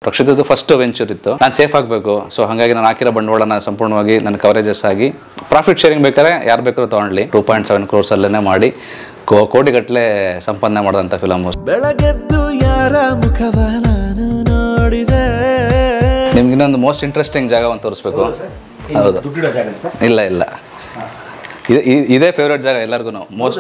ರಕ್ಷಿತದ್ದು first venture ಇತ್ತು ನಾನು safe ಆಗಬೇಕು ಸೊ ಹಾಗಾಗಿ ನಾನು ಹಾಕಿರೋ ಬಂಡವಾಳನ ಸಂಪೂರ್ಣವಾಗಿ ನನ್ನ ಕವರೇಜಸ್ ಆಗಿ ಪ್ರಾಫಿಟ್ ಶೇರಿಂಗ್ ಬೇಕಾದ್ರೆ ಯಾರು ಬೇಕಾದ್ರೂ ತೊಗೊಳ್ಳಿ ಟೂ ಪಾಯಿಂಟ್ ಸೆವೆನ್ ಕ್ರೋರ್ಸ್ ಅಲ್ಲೇ ಮಾಡಿ ಕೋ ಕೋಟಿಗಟ್ಟಲೆ ಸಂಪಾದನೆ ಮಾಡಿದಂಥ ಫಿಲಮು ಬೆಳಗೆದ್ದು ಯಾರ ಮುಖವ ನಾನು ನೋಡಿದೆ ನಿಮ್ಗೆ ಇನ್ನೊಂದು ಮೋಸ್ಟ್ ಇಂಟ್ರೆಸ್ಟಿಂಗ್ ಜಾಗ ಒಂದು ತೋರಿಸ್ಬೇಕು ಹೌದು ದುಡ್ಡಿಡೋ ಜಾಗ ಸರ್ ಇಲ್ಲ ಇಲ್ಲ ಇದು ಇ- ಇದೇ ಫೇವ್ರೇಟ್ ಜಾಗ ಎಲ್ಲರಿಗೂ ಮೋಸ್ಟ್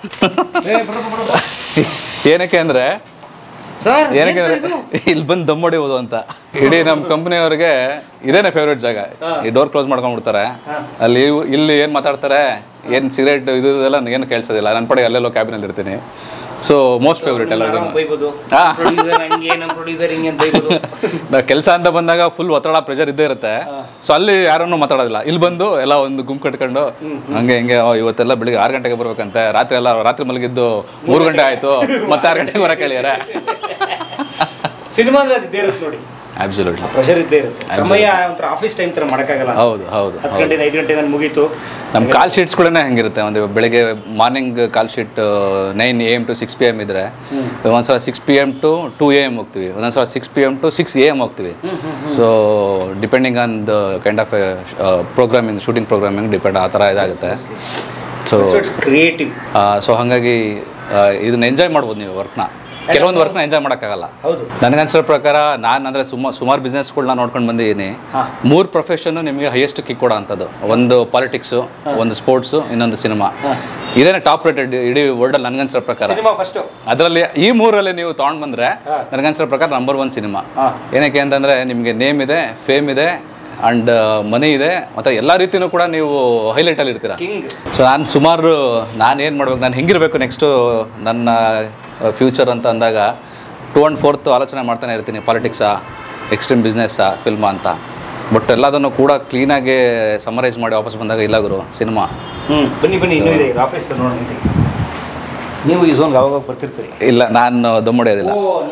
ಏನಕ್ಕೆ ಅಂದರೆ ಸರ್ ಏನಕ್ಕೆ ಅಂದ್ರೆ ಇಲ್ಲಿ ಬಂದು ದಮ್ ಹೊಡಿಬೋದು ಅಂತ ಇಡೀ ನಮ್ಮ ಕಂಪ್ನಿಯವ್ರಿಗೆ ಇದೇನೆ ಫೇವ್ರೇಟ್ ಜಾಗ ಈ ಡೋರ್ ಕ್ಲೋಸ್ ಮಾಡ್ಕೊಂಡ್ಬಿಡ್ತಾರೆ ಅಲ್ಲಿ ಇವ್- ಇಲ್ಲಿ ಏನು ಮಾತಾಡ್ತಾರೆ ಏನು ಸಿಗರೇಟ್ ಇದು ಇದೆಲ್ಲ ಏನು ಕೇಳಿಸೋದಿಲ್ಲ ನನ್ನ ಪಡೆ ಅಲ್ಲೆಲ್ಲೋ ಕ್ಯಾಬಿನಲ್ಲಿ ಇರ್ತೀನಿ ಸೊ ಮೋಸ್ಟ್ ಫೇವ್ರೇಟ್ ಎಲ್ಲರಿಗೂ ಬೈಬೋದು ಹಾ. ಪ್ರೊಡ್ಯೂಸರ್ ಹಂಗೆ ನಮ್ಮ ಪ್ರೊಡ್ಯೂಸರ್ ಹಿಂಗೆ ಅಂತ ಬೈಬೋದು ಕೆಲಸ ಅಂತ ಬಂದಾಗ ಫುಲ್ ಒತ್ತಡ ಪ್ರೆಷರ್ ಇದ್ದೇ ಇರುತ್ತೆ ಸೊ ಅಲ್ಲಿ ಯಾರನ್ನೂ ಮಾತಾಡೋದಿಲ್ಲ ಇಲ್ಲಿ ಬಂದು ಎಲ್ಲ ಒಂದು ಗುಂಪು ಕಟ್ಕೊಂಡು ಹಂಗೆ ಹಿಂಗೆ ಓ, ಇವತ್ತೆಲ್ಲ ಬೆಳಿಗ್ಗೆ ಆರು ಗಂಟೆಗೆ ಬರ್ಬೇಕಂತೆ ರಾತ್ರಿ ಎಲ್ಲ ರಾತ್ರಿ ಮಲಗಿದ್ದು ಮೂರು ಗಂಟೆ ಆಯಿತು ಮತ್ತೆ ಆರು ಗಂಟೆಗೆ ಬರಕ್ಕೆ ಹೇಳಿದಾರೆ ಸಿನಿಮಾ ಅಂದ್ರೆ ಅದು ಇದ್ದೇ ಇರುತ್ತೆ ನೋಡಿ ಅಬ್ಸಲ್ಯೂಟ್ಲಿ ಪ್ರೆಷರ್ ಇದ್ದೇ ಇರುತ್ತೆ ಸಮಯ ಒಂಥರ ಆಫೀಸ್ ಟೈಮ್ ತರ ಮಾಡಕ್ಕಾಗಲ್ಲ ಹೌದು ಹೌದು ಹತ್ತು ಗಂಟೆ ಐದು ಗಂಟೆ ನಾನು ಮುಗೀತು ನಮ್ಮ ಕಾಲ್ ಶೀಟ್ಸ್ಗಳೇ ಹೆಂಗಿರುತ್ತೆ ಒಂದು ಬೆಳಿಗ್ಗೆ morning call sheet nine A M to six P M ಇದ್ರೆ ಒಂದ್ಸಲ six P M to two A M ಹೋಗ್ತೀವಿ ಒಂದೊಂದ್ಸಲ six P M to six A M ಹೋಗ್ತೀವಿ so depending on the kind of programming shooting programming depend ಆ ಥರ ಇದಾಗುತ್ತೆ so it's creative so ಹಾಗಾಗಿ ಆ, ಇದನ್ನ ಎಂಜಾಯ್ ಮಾಡ್ಬೋದು ನೀವು ವರ್ಕ್ನ ಕೆಲವೊಂದು ವರ್ಕ್ನ ಎಂಜಾಯ್ ಮಾಡೋಕ್ಕಾಗಲ್ಲ ಹೌದು ನನಗನ್ಸಿರೋ ಪ್ರಕಾರ ನಾನು ಅಂದರೆ ಸುಮಾರು ಸುಮಾರು ಬಿಸ್ನೆಸ್ಗಳನ್ನ ನೋಡ್ಕೊಂಡು ಬಂದಿದ್ದೀನಿ ಮೂರು ಪ್ರೊಫೆಷನ್ನು ನಿಮಗೆ ಹೈಯೆಸ್ಟ್ ಕಿಕ್ ಕೊಡೋ ಅಂಥದ್ದು ಒಂದು ಪಾಲಿಟಿಕ್ಸು ಒಂದು ಸ್ಪೋರ್ಟ್ಸು ಇನ್ನೊಂದು ಸಿನಿಮಾ ಇದೇನೆ ಟಾಪ್ ರೇಟೆಡ್ ಇಡೀ ವರ್ಲ್ಡಲ್ಲಿ ನನಗನ್ಸಿರೋ ಪ್ರಕಾರ ಸಿನಿಮಾ ಫಸ್ಟ್ ಅದರಲ್ಲಿ ಈ ಮೂರಲ್ಲಿ ನೀವು ತೊಗೊಂಡು ಬಂದರೆ ನನಗನ್ಸಿರೋ ಪ್ರಕಾರ ನಂಬರ್ ಒನ್ ಸಿನಿಮಾ ಏನಕ್ಕೆ ಅಂತಂದರೆ ನಿಮಗೆ ನೇಮ್ ಇದೆ ಫೇಮ್ ಇದೆ ಆ್ಯಂಡ್ ಮನಿ ಇದೆ ಮತ್ತು ಎಲ್ಲ ರೀತಿಯೂ ಕೂಡ ನೀವು ಹೈಲೈಟಲ್ಲಿ ಇರ್ತೀರ ಕಿಂಗ್ ಸೊ ನಾನು ಸುಮಾರು ನಾನು ಏನು ಮಾಡ್ಬೇಕು ನಾನು ಹೆಂಗಿರಬೇಕು ನೆಕ್ಸ್ಟು ನನ್ನ ಫ್ಯೂಚರ್ ಅಂತ ಅಂದಾಗ ಟೂ ಆ್ಯಂಡ್ ಫೋರ್ತ್ ಆಲೋಚನೆ ಮಾಡ್ತಾನೆ ಇರ್ತೀನಿ ಪಾಲಿಟಿಕ್ಸಾ ಎಕ್ಸ್ಟ್ರೀಮ್ ಬಿಸ್ನೆಸ್ಸಾ ಫಿಲ್ಮಾ ಅಂತ ಬಟ್ ಎಲ್ಲದನ್ನು ಕೂಡ ಕ್ಲೀನಾಗಿ ಸಮರೈಸ್ ಮಾಡಿ ವಾಪಸ್ ಬಂದಾಗ ಇಲ್ಲ ಗುರು ಸಿನಿಮಾ ಹ್ಮ್ ಬನ್ನಿ ಬನ್ನಿ ಇನ್ನೂ ಇದೆ ಆಫೀಸ್ ನೋಡಿ ನೀವು ಈ ಝೋನ್ಗೆ ಅವಾಗ ಬರ್ತಿರ್ತೀರಿ ಇಲ್ಲ ನಾನು ದಮ್ಮೊಡೆಯೋದಿಲ್ಲ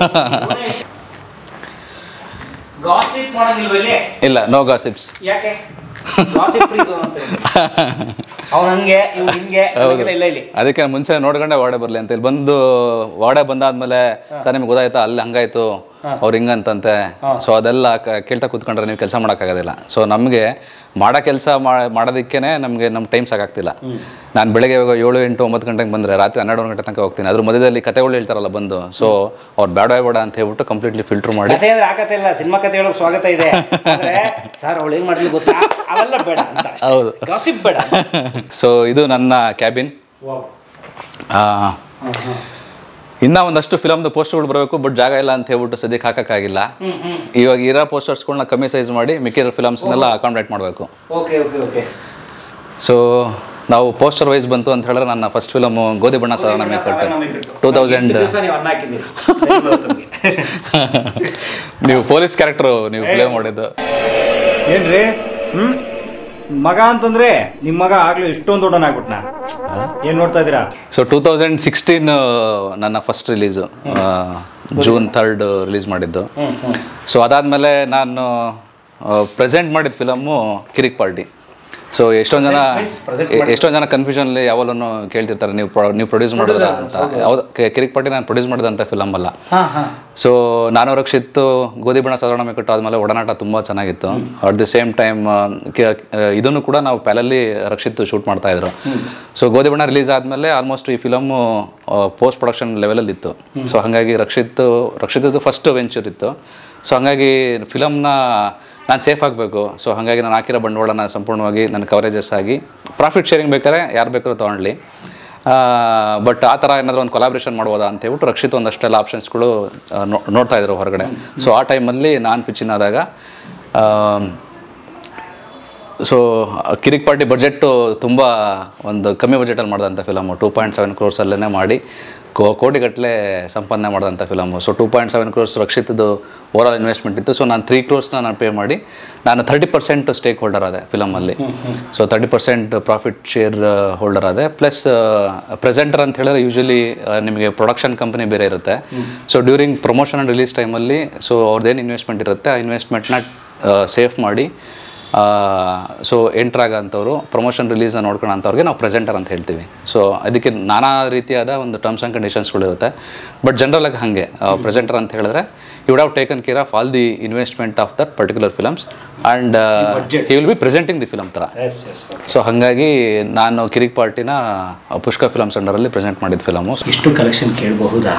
ಗಾಸಿಪ್ ಮಾಡಂಗಿಲ್ವ ಇಲ್ಲಿ ಇಲ್ಲ ನೋ ಗಾಸಿಪ್ಸ್ ಯಾಕೆ ಗಾಸಿಪ್ ಫ್ರೀ ಝೋನ್ ಅಂತ ಅವ್ನು ಹಂಗೆ ಇವ್ನು ಹಿಂಗೆ ಅನ್ನೋಂಗಿಲ್ಲ ಇಲ್ಲ ಇಲ್ಲಿ ಅದಕ್ಕೆ ನಾನ್ ಮುಂಚೆ ನೋಡ್ಕೊಂಡೆ ವಾಡೆ ಬರಲಿ ಅಂತ ಇಲ್ಲಿ ಬಂದು ವಾಡೆ ಬಂದಾದ್ಮೇಲೆ ಸರ್ ನಿಮ್ಗೆ ಗೊತ್ತಾಯ್ತಾ ಅಲ್ಲಿ ಹಂಗಾಯ್ತು ಅವ್ರು ಹಿಂಗಂತಂತೆ ಸೊ ಅದೆಲ್ಲ ಕ- ಕೇಳ್ತಾ ಕೂತ್ಕೊಂಡ್ರೆ ನೀವು ಕೆಲಸ ಮಾಡೋಕ್ಕಾಗೋದಿಲ್ಲ ಸೊ ನಮಗೆ ಮಾಡೋ ಕೆಲಸ ಮಾಡೋದಕ್ಕೇ ನಮಗೆ ನಮ್ಮ ಟೈಮ್ ಸಾಕಾಗ್ತಿಲ್ಲ ನಾನು ಬೆಳಗ್ಗೆ ಇವಾಗ ಏಳು ಎಂಟು ಒಂಬತ್ತು ಗಂಟೆಗೆ ಬಂದರೆ ರಾತ್ರಿ ಹನ್ನೆರಡು ಗಂಟೆ ತನಕ ಹೋಗ್ತೀನಿ ಅದ್ರ ಮಧ್ಯದಲ್ಲಿ ಕತೆಗಳು ಹೇಳ್ತಾರಲ್ಲ ಬಂದು ಸೊ ಅವ್ರು ಬೇಡ ಬೇಡ ಅಂತ ಹೇಳ್ಬಿಟ್ಟು ಕಂಪ್ಲೀಟ್ಲಿ ಫಿಲ್ಟರ್ ಮಾಡಿ ಕತೆ ಅಂದ್ರೆ ಆ ಕತೆ ಇಲ್ಲ ಸಿನಿಮಾ ಕತೆ ಹೇಳೋಕೆ ಸ್ವಾಗತ ಇದೆ ಆದ್ರೆ ಸರ್ ಅವಳು ಹೆಂಗ್ ಮಾಡ್ಲಿ ಗೊತ್ತಾ ಅವೆಲ್ಲ ಬೇಡ ಅಂತ ಹೌದು ಗಾಸಿಪ್ ಬೇಡ ಸೊ ಇದು ನನ್ನ ಕ್ಯಾಬಿನ್ ಇನ್ನೂ ಒಂದಷ್ಟು ಫಿಲಮ್ದು ಪೋಸ್ಟರ್ಗಳು ಬರಬೇಕು ಬಟ್ ಜಾಗ ಇಲ್ಲ ಅಂತ ಹೇಳ್ಬಿಟ್ಟು ಸದ್ಯಕ್ಕೆ ಹಾಕೋಕ್ಕಾಗಿಲ್ಲ ಇವಾಗ ಇರೋ ಪೋಸ್ಟರ್ಸ್ಗಳನ್ನ ಕಮ್ಮಿ ಸೈಜ್ ಮಾಡಿ ಮಿಕ್ಕಿರೋ ಫಿಲಮ್ಸ್ನೆಲ್ಲ ಅಕಾಮಿಡೇಟ್ ಮಾಡಬೇಕು ಓಕೆ ಓಕೆ ಓಕೆ ಸೊ ನಾವು ಪೋಸ್ಟರ್ ವೈಸ್ ಬಂತು ಅಂತ ಹೇಳಿದ್ರೆ ನನ್ನ ಫಸ್ಟ್ ಫಿಲಮ್ ಗೋಧಿ ಬಣ್ಣ ಸಾಧಾರಣ ಮೇಕಟ್ಟು ಟೂ ತೌಸಂಡ್ ದಿವಸ ನೀವು ಅನ್ನ ಹಾಕಿದ್ದೀರಿ ನೀವು ಪೊಲೀಸ್ ಕ್ಯಾರೆಕ್ಟರ್ ನೀವು ಪ್ಲೇ ಮಾಡಿದ್ದು ಏನ್ರಿ ಹ್ಮ್ ಮಗ ಅಂತಂದ್ರೆ ನಿಮ್ ಮಗ ಆಗ್ಲೂ ಇಷ್ಟೊಂದು ದೊಡ್ಡನಾಗ್ಬಿಟ್ನ ಏನ್ ನೋಡ್ತಾ ಇದೀರಾ ಸೊ ಟೂ ತೌಸಂಡ್ ಸಿಕ್ಸ್ಟೀನ್ ನನ್ನ first release June third release ಮಾಡಿದ್ದು ಸೊ ಅದಾದಮೇಲೆ ನಾನು ಪ್ರೆಸೆಂಟ್ ಮಾಡಿದ ಫಿಲಮ್ಮು ಕಿರಿಕ್ ಪಾರ್ಟಿ ಸೊ ಎಷ್ಟೊಂದು ಜನ ಎ- ಎಷ್ಟೊಂದು ಜನ ಕನ್ಫ್ಯೂಷನಲ್ಲಿ ಯಾವಾಗಲೂ ಕೇಳ್ತಿರ್ತಾರೆ ನೀವು ಪ್ರೊ- ನೀವು ಪ್ರೊಡ್ಯೂಸ್ ಮಾಡಿದ್ರ ಅಂತ ಯಾವ್ದು ಕೆ- ಕಿರಿಕ್ ಪಾರ್ಟಿ ನಾನು ಪ್ರೊಡ್ಯೂಸ್ ಮಾಡಿದಂಥ ಫಿಲಮ್ ಅಲ್ಲ ಸೊ ನಾನು ರಕ್ಷಿತ್ ಗೋಧಿ ಬಣ್ಣ ಸಾಧಾರಣ ಮೇಕಟ್ಟು ಆದಮೇಲೆ ಒಡನಾಟ ತುಂಬ ಚೆನ್ನಾಗಿತ್ತು ಅಟ್ ದಿ ಸೇಮ್ ಟೈಮ್ ಇದನ್ನು ಕೂಡ ನಾವು ಪ್ಯಾಲಲ್ಲಿ ರಕ್ಷಿತ್ ಶೂಟ್ ಮಾಡ್ತಾ ಇದ್ರು ಸೊ ಗೋಧಿ ಬಣ್ಣ ರಿಲೀಸ್ ಆದಮೇಲೆ ಆಲ್ಮೋಸ್ಟ್ ಈ ಫಿಲಮ್ಮು ಪೋಸ್ಟ್ ಪ್ರೊಡಕ್ಷನ್ ಲೆವೆಲಲ್ಲಿ ಇತ್ತು ಸೊ ಹಾಗಾಗಿ ರಕ್ಷಿತ್ ರಕ್ಷಿತದ್ದು ಫಸ್ಟ್ ವೆಂಚರ್ ಇತ್ತು ಸೊ ಹಾಗಾಗಿ ಫಿಲಮ್ನ ನಾನು ಸೇಫ್ ಆಗಬೇಕು ಸೊ ಹಾಗಾಗಿ ನಾನು ಹಾಕಿರೋ ಬಂಡವಾಳನ ಸಂಪೂರ್ಣವಾಗಿ ನನ್ನ ಕವರೇಜಸ್ ಆಗಿ ಪ್ರಾಫಿಟ್ ಶೇರಿಂಗ್ ಬೇಕಾದ್ರೆ ಯಾರು ಬೇಕಾದ್ರೂ ತೊಗೊಳ್ಳಿ ಬಟ್ ಆ ಥರ ಏನಾದರೂ ಒಂದು ಕೊಲಾಬ್ರೇಷನ್ ಮಾಡ್ಬೋದಾ ಅಂತ ಹೇಳ್ಬಿಟ್ಟು ರಕ್ಷಿತ್ ಒಂದಷ್ಟೆಲ್ಲ ಆಪ್ಷನ್ಸ್ಗಳು ಆ, ನೋ- ನೋಡ್ತಾ ಇದ್ರು ಹೊರಗಡೆ ಸೊ ಆ ಟೈಮಲ್ಲಿ ನಾನು ಪಿಚ್ಚಿನ್ ಆದಾಗ ಸೊ ಕಿರಿಕ್ ಪಾರ್ಟಿ ಬಜೆಟ್ಟು ತುಂಬ ಒಂದು ಕಮ್ಮಿ ಬಜೆಟಲ್ಲಿ ಮಾಡಿದಂಥ ಫಿಲಮು ಟೂ ಪಾಯಿಂಟ್ ಸೆವೆನ್ ಕ್ರೋರ್ಸಲ್ಲೇ ಮಾಡಿ ಕೋ ಕೋಟಿಗಟ್ಟಲೆ ಸಂಪಾದನೆ ಮಾಡಿದಂಥ film so two point seven crores ರಕ್ಷಿತದ್ದು ಓವರಾಲ್ ಇನ್ವೆಸ್ಟ್ಮೆಂಟ್ ಇತ್ತು ಸೊ ನಾನು ತ್ರೀ ಕ್ರೋರ್ಸ್ನ ನಾನು ಪೇ ಮಾಡಿ ನಾನು ತರ್ಟಿ ಪರ್ಸೆಂಟ್ ಸ್ಟೇಕ್ ಹೋಲ್ಡರ್ ಅದೇ ಫಿಲಮಲ್ಲಿ so thirty percent profit share holder ಅದೇ ಪ್ಲಸ್ ಪ್ರೆಸೆಂಟರ್ ಅಂತ ಹೇಳಿದ್ರೆ ಯೂಶಲಿ ನಿಮಗೆ ಪ್ರೊಡಕ್ಷನ್ ಕಂಪನಿ ಬೇರೆ ಇರುತ್ತೆ so during promotion and release ಟೈಮಲ್ಲಿ ಸೊ ಅವ್ರದ್ದೇನು ಇನ್ವೆಸ್ಟ್ಮೆಂಟ್ ಇರುತ್ತೆ ಆ ಇನ್ವೆಸ್ಟ್ಮೆಂಟ್ನ ಸೇಫ್ ಮಾಡಿ ಸೊ ಎಂಟ್ರಾಗಂಥವ್ರು ಪ್ರಮೋಷನ್ ರಿಲೀಸ್ನ ನೋಡ್ಕೊಳ್ಳೋಂಥವ್ರಿಗೆ ನಾವು ಪ್ರೆಸೆಂಟರ್ ಅಂತ ಹೇಳ್ತೀವಿ ಸೊ ಅದಕ್ಕೆ ನಾನಾ ರೀತಿಯಾದ ಒಂದು ಟರ್ಮ್ಸ್ ಆ್ಯಂಡ್ ಕಂಡೀಷನ್ಸ್ಗಳಿರುತ್ತೆ ಬಟ್ ಜನರಲಾಗಿ ಹಾಗೆ ಪ್ರೆಸೆಂಟರ್ ಅಂತ ಹೇಳಿದ್ರೆ you would have taken care of all the investment of that particular films and budget. He will be presenting the film ಥರ ಎಸ್ ಎಸ್ ಸೊ ಹಾಗಾಗಿ ನಾನು ಕಿರಿಕ್ ಪಾರ್ಟಿನ ಪುಷ್ಕ ಫಿಲಮ್ಸ್ ಅಂಡರಲ್ಲಿ ಪ್ರೆಸೆಂಟ್ ಮಾಡಿದ ಫಿಲಮು ಇಷ್ಟು ಕಲೆಕ್ಷನ್ ಕೇಳಬಹುದಾ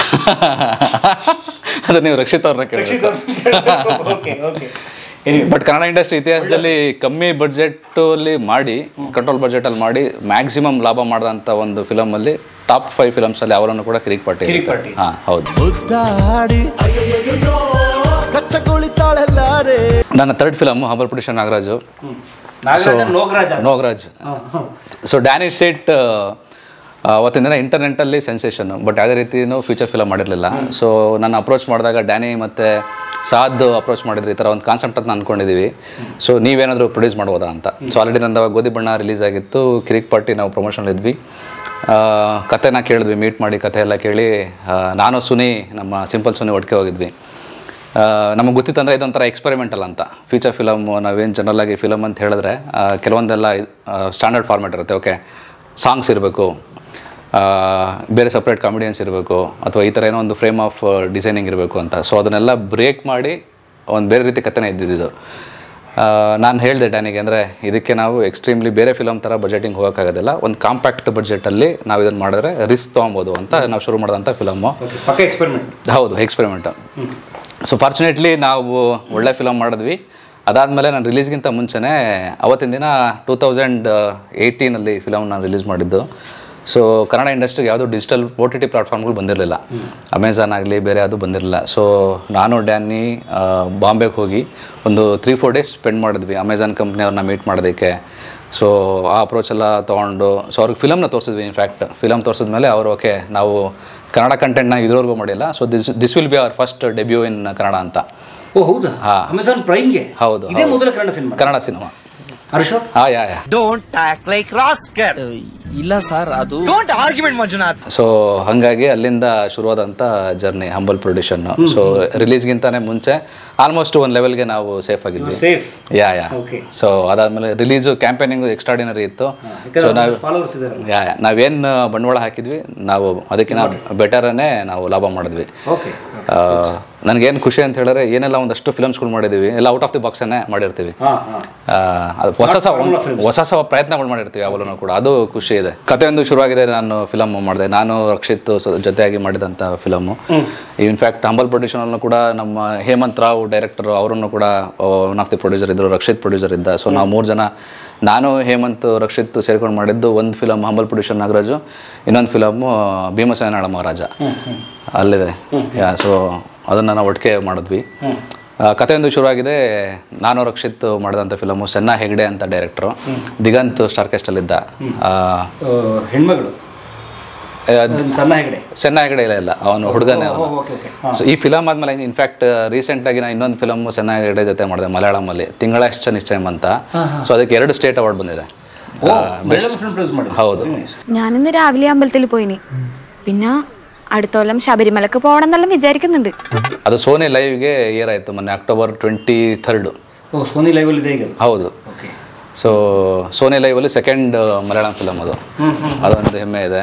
ಅದು ನೀವು ರಕ್ಷಿತ್ ಅವ್ರನ್ನ ಕೇಳಿ okay okay but Kannada industry ಇತಿಹಾಸದಲ್ಲಿ ಕಮ್ಮಿ ಬಡ್ಜೆಟಲ್ಲಿ ಮಾಡಿ ಕಂಟ್ರೋಲ್ ಬಡ್ಜೆಟಲ್ಲಿ ಮಾಡಿ ಮ್ಯಾಕ್ಸಿಮಮ್ ಲಾಭ ಮಾಡಿದಂಥ ಒಂದು ಫಿಲಮಲ್ಲಿ ಟಾಪ್ ಫೈವ್ ಫಿಲಮ್ಸಲ್ಲಿ ಅವರನ್ನು ಕೂಡ ಕಿರಿಕ್ ಪಾರ್ಟಿ ಕಿರಿಕ್ ಪಾರ್ಟಿ. ಹಾಂ ಹೌದು ಮುದ್ದಾಡಿ ಕಚ್ಚ ಕುಳಿತಾಳೆಲ್ಲಾರೆ ನನ್ನ third film humble production Nagaraju Nagaraja Nogaraja Nograj so Danish Sait ಅವತ್ತಿನ ದಿನ ಇಂಟರ್ನೆಟ್ಟಲ್ಲಿ ಸೆನ್ಸೇಷನ್ ಬಟ್ ಯಾವುದೇ ರೀತಿಯೂ ಫ್ಯೂಚರ್ ಫಿಲಮ್ ಮಾಡಿರಲಿಲ್ಲ ಸೊ ನಾನು ಅಪ್ರೋಚ್ ಮಾಡಿದಾಗ ಡ್ಯಾನಿ ಮತ್ತು ಸಾದ್ ಅಪ್ರೋಚ್ ಮಾಡಿದ್ರು ಈ ಥರ ಒಂದು ಕಾನ್ಸೆಪ್ಟ್ ಅಂತ ಅಂದ್ಕೊಂಡಿದ್ದೀವಿ ಸೊ ನೀವೇನಾದರೂ ಪ್ರೊಡ್ಯೂಸ್ ಮಾಡ್ಬೋದಾ ಅಂತ ಸೊ ಆಲ್ರೆಡಿ ನಂದು ಅವಾಗ ಗೋಧಿ ಬಣ್ಣ ರಿಲೀಸ್ ಆಗಿತ್ತು ಕಿರಿಕ್ ಪಾರ್ಟಿ ನಾವು ಪ್ರಮೋಷನ್ ಇದ್ವಿ ಆ, ಕತೆನ ಕೇಳಿದ್ವಿ ಮೀಟ್ ಮಾಡಿ ಕತೆ ಎಲ್ಲ ಕೇಳಿ ಆ, ನಾನು ಸುನಿ ನಮ್ಮ ಸಿಂಪಲ್ ಸುನಿ ಒಟ್ಟಿಗೆ ಹೋಗಿದ್ವಿ ನಮಗೆ ಗೊತ್ತಿತ್ತಂದರೆ ಇದೊಂಥರ ಎಕ್ಸ್ಪೆರಿಮೆಂಟಲ್ ಅಂತ ಫ್ಯೂಚರ್ ಫಿಲಮ್ ನಾವೇನು ಜನರಲ್ ಆಗಿ ಫಿಲಮ್ ಅಂತ ಹೇಳಿದ್ರೆ ಆ, ಕೆಲವೊಂದೆಲ್ಲ ಸ್ಟ್ಯಾಂಡರ್ಡ್ ಫಾರ್ಮ್ಯಾಟ್ ಇರುತ್ತೆ ಓಕೆ ಸಾಂಗ್ಸ್ ಇರಬೇಕು ಬೇರೆ ಸಪ್ರೇಟ್ ಕಾಮಿಡಿಯನ್ಸ್ ಇರಬೇಕು ಅಥವಾ ಈ ಥರ ಏನೋ ಒಂದು ಫ್ರೇಮ್ ಆಫ್ ಡಿಸೈನಿಂಗ್ ಇರಬೇಕು ಅಂತ ಸೊ ಅದನ್ನೆಲ್ಲ ಬ್ರೇಕ್ ಮಾಡಿ ಒಂದು ಬೇರೆ ರೀತಿ ಕಥೆನೇ ಇದ್ದಿದ್ದು ನಾನು ಹೇಳಿದೆ ಡ್ಯಾನಿಗೆ ಅಂದರೆ ಇದಕ್ಕೆ ನಾವು ಎಕ್ಸ್ಟ್ರೀಮ್ಲಿ ಬೇರೆ ಫಿಲಮ್ ಥರ ಬಜೆಟಿಂಗ್ ಹೋಗೋಕ್ಕಾಗೋದಿಲ್ಲ ಒಂದು ಕಾಂಪ್ಯಾಕ್ಟ್ ಬಜೆಟಲ್ಲಿ ನಾವು ಇದನ್ನು ಮಾಡಿದ್ರೆ ರಿಸ್ಕ್ ತೊಗೊಬೋದು ಅಂತ ನಾವು ಶುರು ಮಾಡಿದಂಥ ಫಿಲಮ್ಮು ಓಕೆ ಪಕ್ಕ ಎಕ್ಸ್ಪೆರಿಮೆಂಟ್ ಹೌದು ಎಕ್ಸ್ಪೆರಿಮೆಂಟ್ ಸೊ ಫಾರ್ಚುನೇಟ್ಲಿ ನಾವು ಒಳ್ಳೆ ಫಿಲಮ್ ಮಾಡಿದ್ವಿ ಅದಾದಮೇಲೆ ನಾನು ರಿಲೀಸ್ಗಿಂತ ಮುಂಚೆನೇ ಅವತ್ತಿನ ದಿನ ಟೂ ತೌಸಂಡ್ ಏಯ್ಟೀನಲ್ಲಿ ಫಿಲಮ್ ನಾನು ರಿಲೀಸ್ ಮಾಡಿದ್ದು ಸೊ ಕನ್ನಡ ಇಂಡಸ್ಟ್ರಿಗೆ ಯಾವುದೂ ಡಿಜಿಟಲ್ ಓ ಟಿ ಟಿ ಪ್ಲಾಟ್ಫಾರ್ಮ್ಗಳು ಬಂದಿರಲಿಲ್ಲ ಅಮೆಝಾನ್ ಆಗಲಿ ಬೇರೆ ಯಾವುದೂ ಬಂದಿರಲಿಲ್ಲ ಸೊ ನಾನು ಡ್ಯಾನಿ ಆ, ಬಾಂಬೆಗೆ ಹೋಗಿ ಒಂದು ತ್ರೀ ಫೋರ್ ಡೇಸ್ ಸ್ಪೆಂಡ್ ಮಾಡಿದ್ವಿ ಅಮೆಝಾನ್ ಕಂಪ್ನಿಯವ್ರನ್ನ ಮೀಟ್ ಮಾಡೋದಕ್ಕೆ ಸೊ ಆ ಅಪ್ರೋಚ್ ಎಲ್ಲ ತೊಗೊಂಡು ಸೊ ಅವ್ರಿಗೆ ಫಿಲಮ್ನ ತೋರಿಸಿದ್ವಿ ಇನ್ಫ್ಯಾಕ್ಟ್ ಫಿಲಮ್ ತೋರಿಸಿದ್ಮೇಲೆ ಅವರು ಓಕೆ ನಾವು ಕನ್ನಡ ಕಂಟೆಂಟ್ನ ಇದ್ರವರೆಗೂ ಮಾಡಿಲ್ಲ so this this will be our first debut in Kannada ಅಂತ ಓ ಹೌದಾ ಹಾ. ಅಮೆಝಾನ್ ಪ್ರೈಮ್ಗೆ ಹೌದು, ಇದೇ ಹೌದು. ಮೊದಲ ಕನ್ನಡ ಸಿನಿಮಾ ಕನ್ನಡ ಸಿನಿಮಾ ಹರ್ಷ ಹಾಂ yeah yeah Don't act like rascal. ಇಲ್ಲ ಸರ್ ಅದು Don't argument, Manjunath. ಸೊ ಹಾಗಾಗಿ ಅಲ್ಲಿಂದ ಶುರುವಾದಂಥ ಜರ್ನಿ ಹಂಬಲ್ ಪ್ರೊಡ್ಯೂಷನ್ ಸೊ ರಿಲೀಸ್ಗಿಂತಾನೆ ಮುಂಚೆ ಆಲ್ಮೋಸ್ಟ್ ಒಂದು ಲೆವೆಲ್ಗೆ ನಾವು ಸೇಫ್ ಆಗಿದ್ವಿ safe yeah yeah Okay. So ಅದಾದಮೇಲೆ ರಿಲೀಸು ಕ್ಯಾಂಪೇನಿಂಗು ಎಕ್ಸ್ಟ್ರಾಡಿನರಿ ಇತ್ತು ಸೊ ನಾವು ಫಾಲೋವರ್ಸ್ ಇದ್ದಾರೆ ಯಾ ಯಾ ನಾವೇನು ಬಂಡವಾಳ ಹಾಕಿದ್ವಿ ನಾವು ಅದಕ್ಕಿಂತ ಬೆಟರನ್ನೇ ನಾವು ಲಾಭ ಮಾಡಿದ್ವಿ ಓಕೆ ನನಗೇನು ಖುಷಿ ಅಂತ ಹೇಳಿದ್ರೆ ಏನೆಲ್ಲ ಒಂದಷ್ಟು ಫಿಲಮ್ಸ್ಗಳು ಮಾಡಿದ್ದೀವಿ ಎಲ್ಲ ಔಟ್ ಆಫ್ ದಿ ಬಾಕ್ಸನ್ನೇ ಮಾಡಿರ್ತೀವಿ ಹಾ ಹಾ ಆ, ಅದು ಹೊಸ ಹೊಸ formula films. ಹೊಸ ಹೊಸ ಪ್ರಯತ್ನಗಳು ಮಾಡಿರ್ತೀವಿ ಯಾವಾಗಲೂ ಕೂಡ ಅದು ಖುಷಿ ಇದೆ ಕಥೆಯೊಂದು ಶುರುವಾಗಿದೆ ನಾನು ಫಿಲಮ್ ಮಾಡಿದೆ ನಾನು ರಕ್ಷಿತ್ ಸ- ಜೊತೆಯಾಗಿ ಮಾಡಿದಂಥ ಫಿಲಮ್ಮು ಇನ್ಫ್ಯಾಕ್ಟ್ ಹಂಬಲ್ ಪ್ರೊಡ್ಯೂಷನಲ್ಲೂ ಕೂಡ ನಮ್ಮ ಹೇಮಂತ್ ರಾವ್ ಡೈರೆಕ್ಟರ್ ಅವರನ್ನು ಕೂಡ ಒನ್ ಆಫ್ ದಿ ಪ್ರೊಡ್ಯೂಸರ್ ಇದ್ದರು ರಕ್ಷಿತ್ ಪ್ರೊಡ್ಯೂಸರ್ ಇದ್ದ ಸೊ ನಾವು ಮೂರು ಜನ ನಾನು ಹೇಮಂತ್ ರಕ್ಷಿತ್ ಸೇರ್ಕೊಂಡು ಮಾಡಿದ್ದು ಒಂದು ಫಿಲಮ್ ಹಂಬಲ್ ಪ್ರೊಡ್ಯೂಸರ್ ನಾಗರಾಜು ಇನ್ನೊಂದು ಫಿಲಮ್ಮು ಭೀಮಸೇನಾಳ ಮಹಾರಾಜ ಅಲ್ಲಿದೆ ಯಾ ಸೊ ಅದನ್ನು ನಾವು ಒಟ್ಟಿಗೆ ಮಾಡಿದ್ವಿ ಆ, ಕಥೆಯೊಂದು ಶುರುವಾಗಿದೆ ನಾನು ರಕ್ಷಿತ್ ಮಾಡಿದಂಥ ಫಿಲಮು ಸೆನ್ನಾ ಹೆಗ್ಡೆ ಅಂತ ಡೈರೆಕ್ಟ್ರು ದಿಗಂತ್ ಸ್ಟಾರ್ ಕಾಸ್ಟಲ್ಲಿದ್ದ ಆ, ಹೆಣ್ಮಗಳು ಅದ್- ಸಣ್ಣ ಹೆಗಡೆ ಸೆನ್ನಾ ಹೆಗ್ಡೆ ಇಲ್ಲ ಇಲ್ಲ ಅವನು ಹುಡುಗನೇ ಅವನು ಓಕೆ ಓಕೆ ಸೊ ಈ ಫಿಲಮ್ ಆದ್ಮೇಲೆ ಇನ್ಫ್ಯಾಕ್ಟ್ ರೀಸೆಂಟಾಗಿ ನಾನು ಇನ್ನೊಂದು ಫಿಲಮ್ ಸೆನ್ನಾ ಹೆಗ್ಡೆ ಜೊತೆ ಮಾಡಿದೆ ಮಲಯಾಳಮಲ್ಲಿ ತಿಂಗಳಷ್ಟ ನಿಶ್ಚಯಂ ಅಂತ ಸೊ ಅದಕ್ಕೆ ಎರಡು ಸ್ಟೇಟ್ ಅವಾರ್ಡ್ ಬಂದಿದೆ ಆ, best- ಫಿಲ್ಮ್ ಪ್ರೊಡ್ಯೂಸ್ ಮಾಡಿ ಹೌದು ഞാനിന്ന് രാവിലെ അമ്പലത്തിൽ പോയിനി പിന്നെ അടുത്ത കൊല്ലം ശബരിമലക്ക് പോകണം എന്നെല്ലാം വിചാരിക്കുന്നുണ്ട് ಅದು ಸೋನಿ ಲೈವ್ಗೆ ಇಯರ್ ಆಯಿತು ಮೊನ್ನೆ ಅಕ್ಟೋಬರ್ ಟ್ವೆಂಟಿ ಥರ್ಡು ಓ ಸೋನಿ ಲೈವಲ್ ಇದೆ ಈಗ ಹೌದು ಓಕೆ ಸೊ ಸೋನಿ ಲೈವಲ್ಲಿ ಸೆಕೆಂಡ್ ಮಲಯಾಳಂ ಫಿಲಮ್ ಅದು ಅದೊಂದು ಹೆಮ್ಮೆ ಇದೆ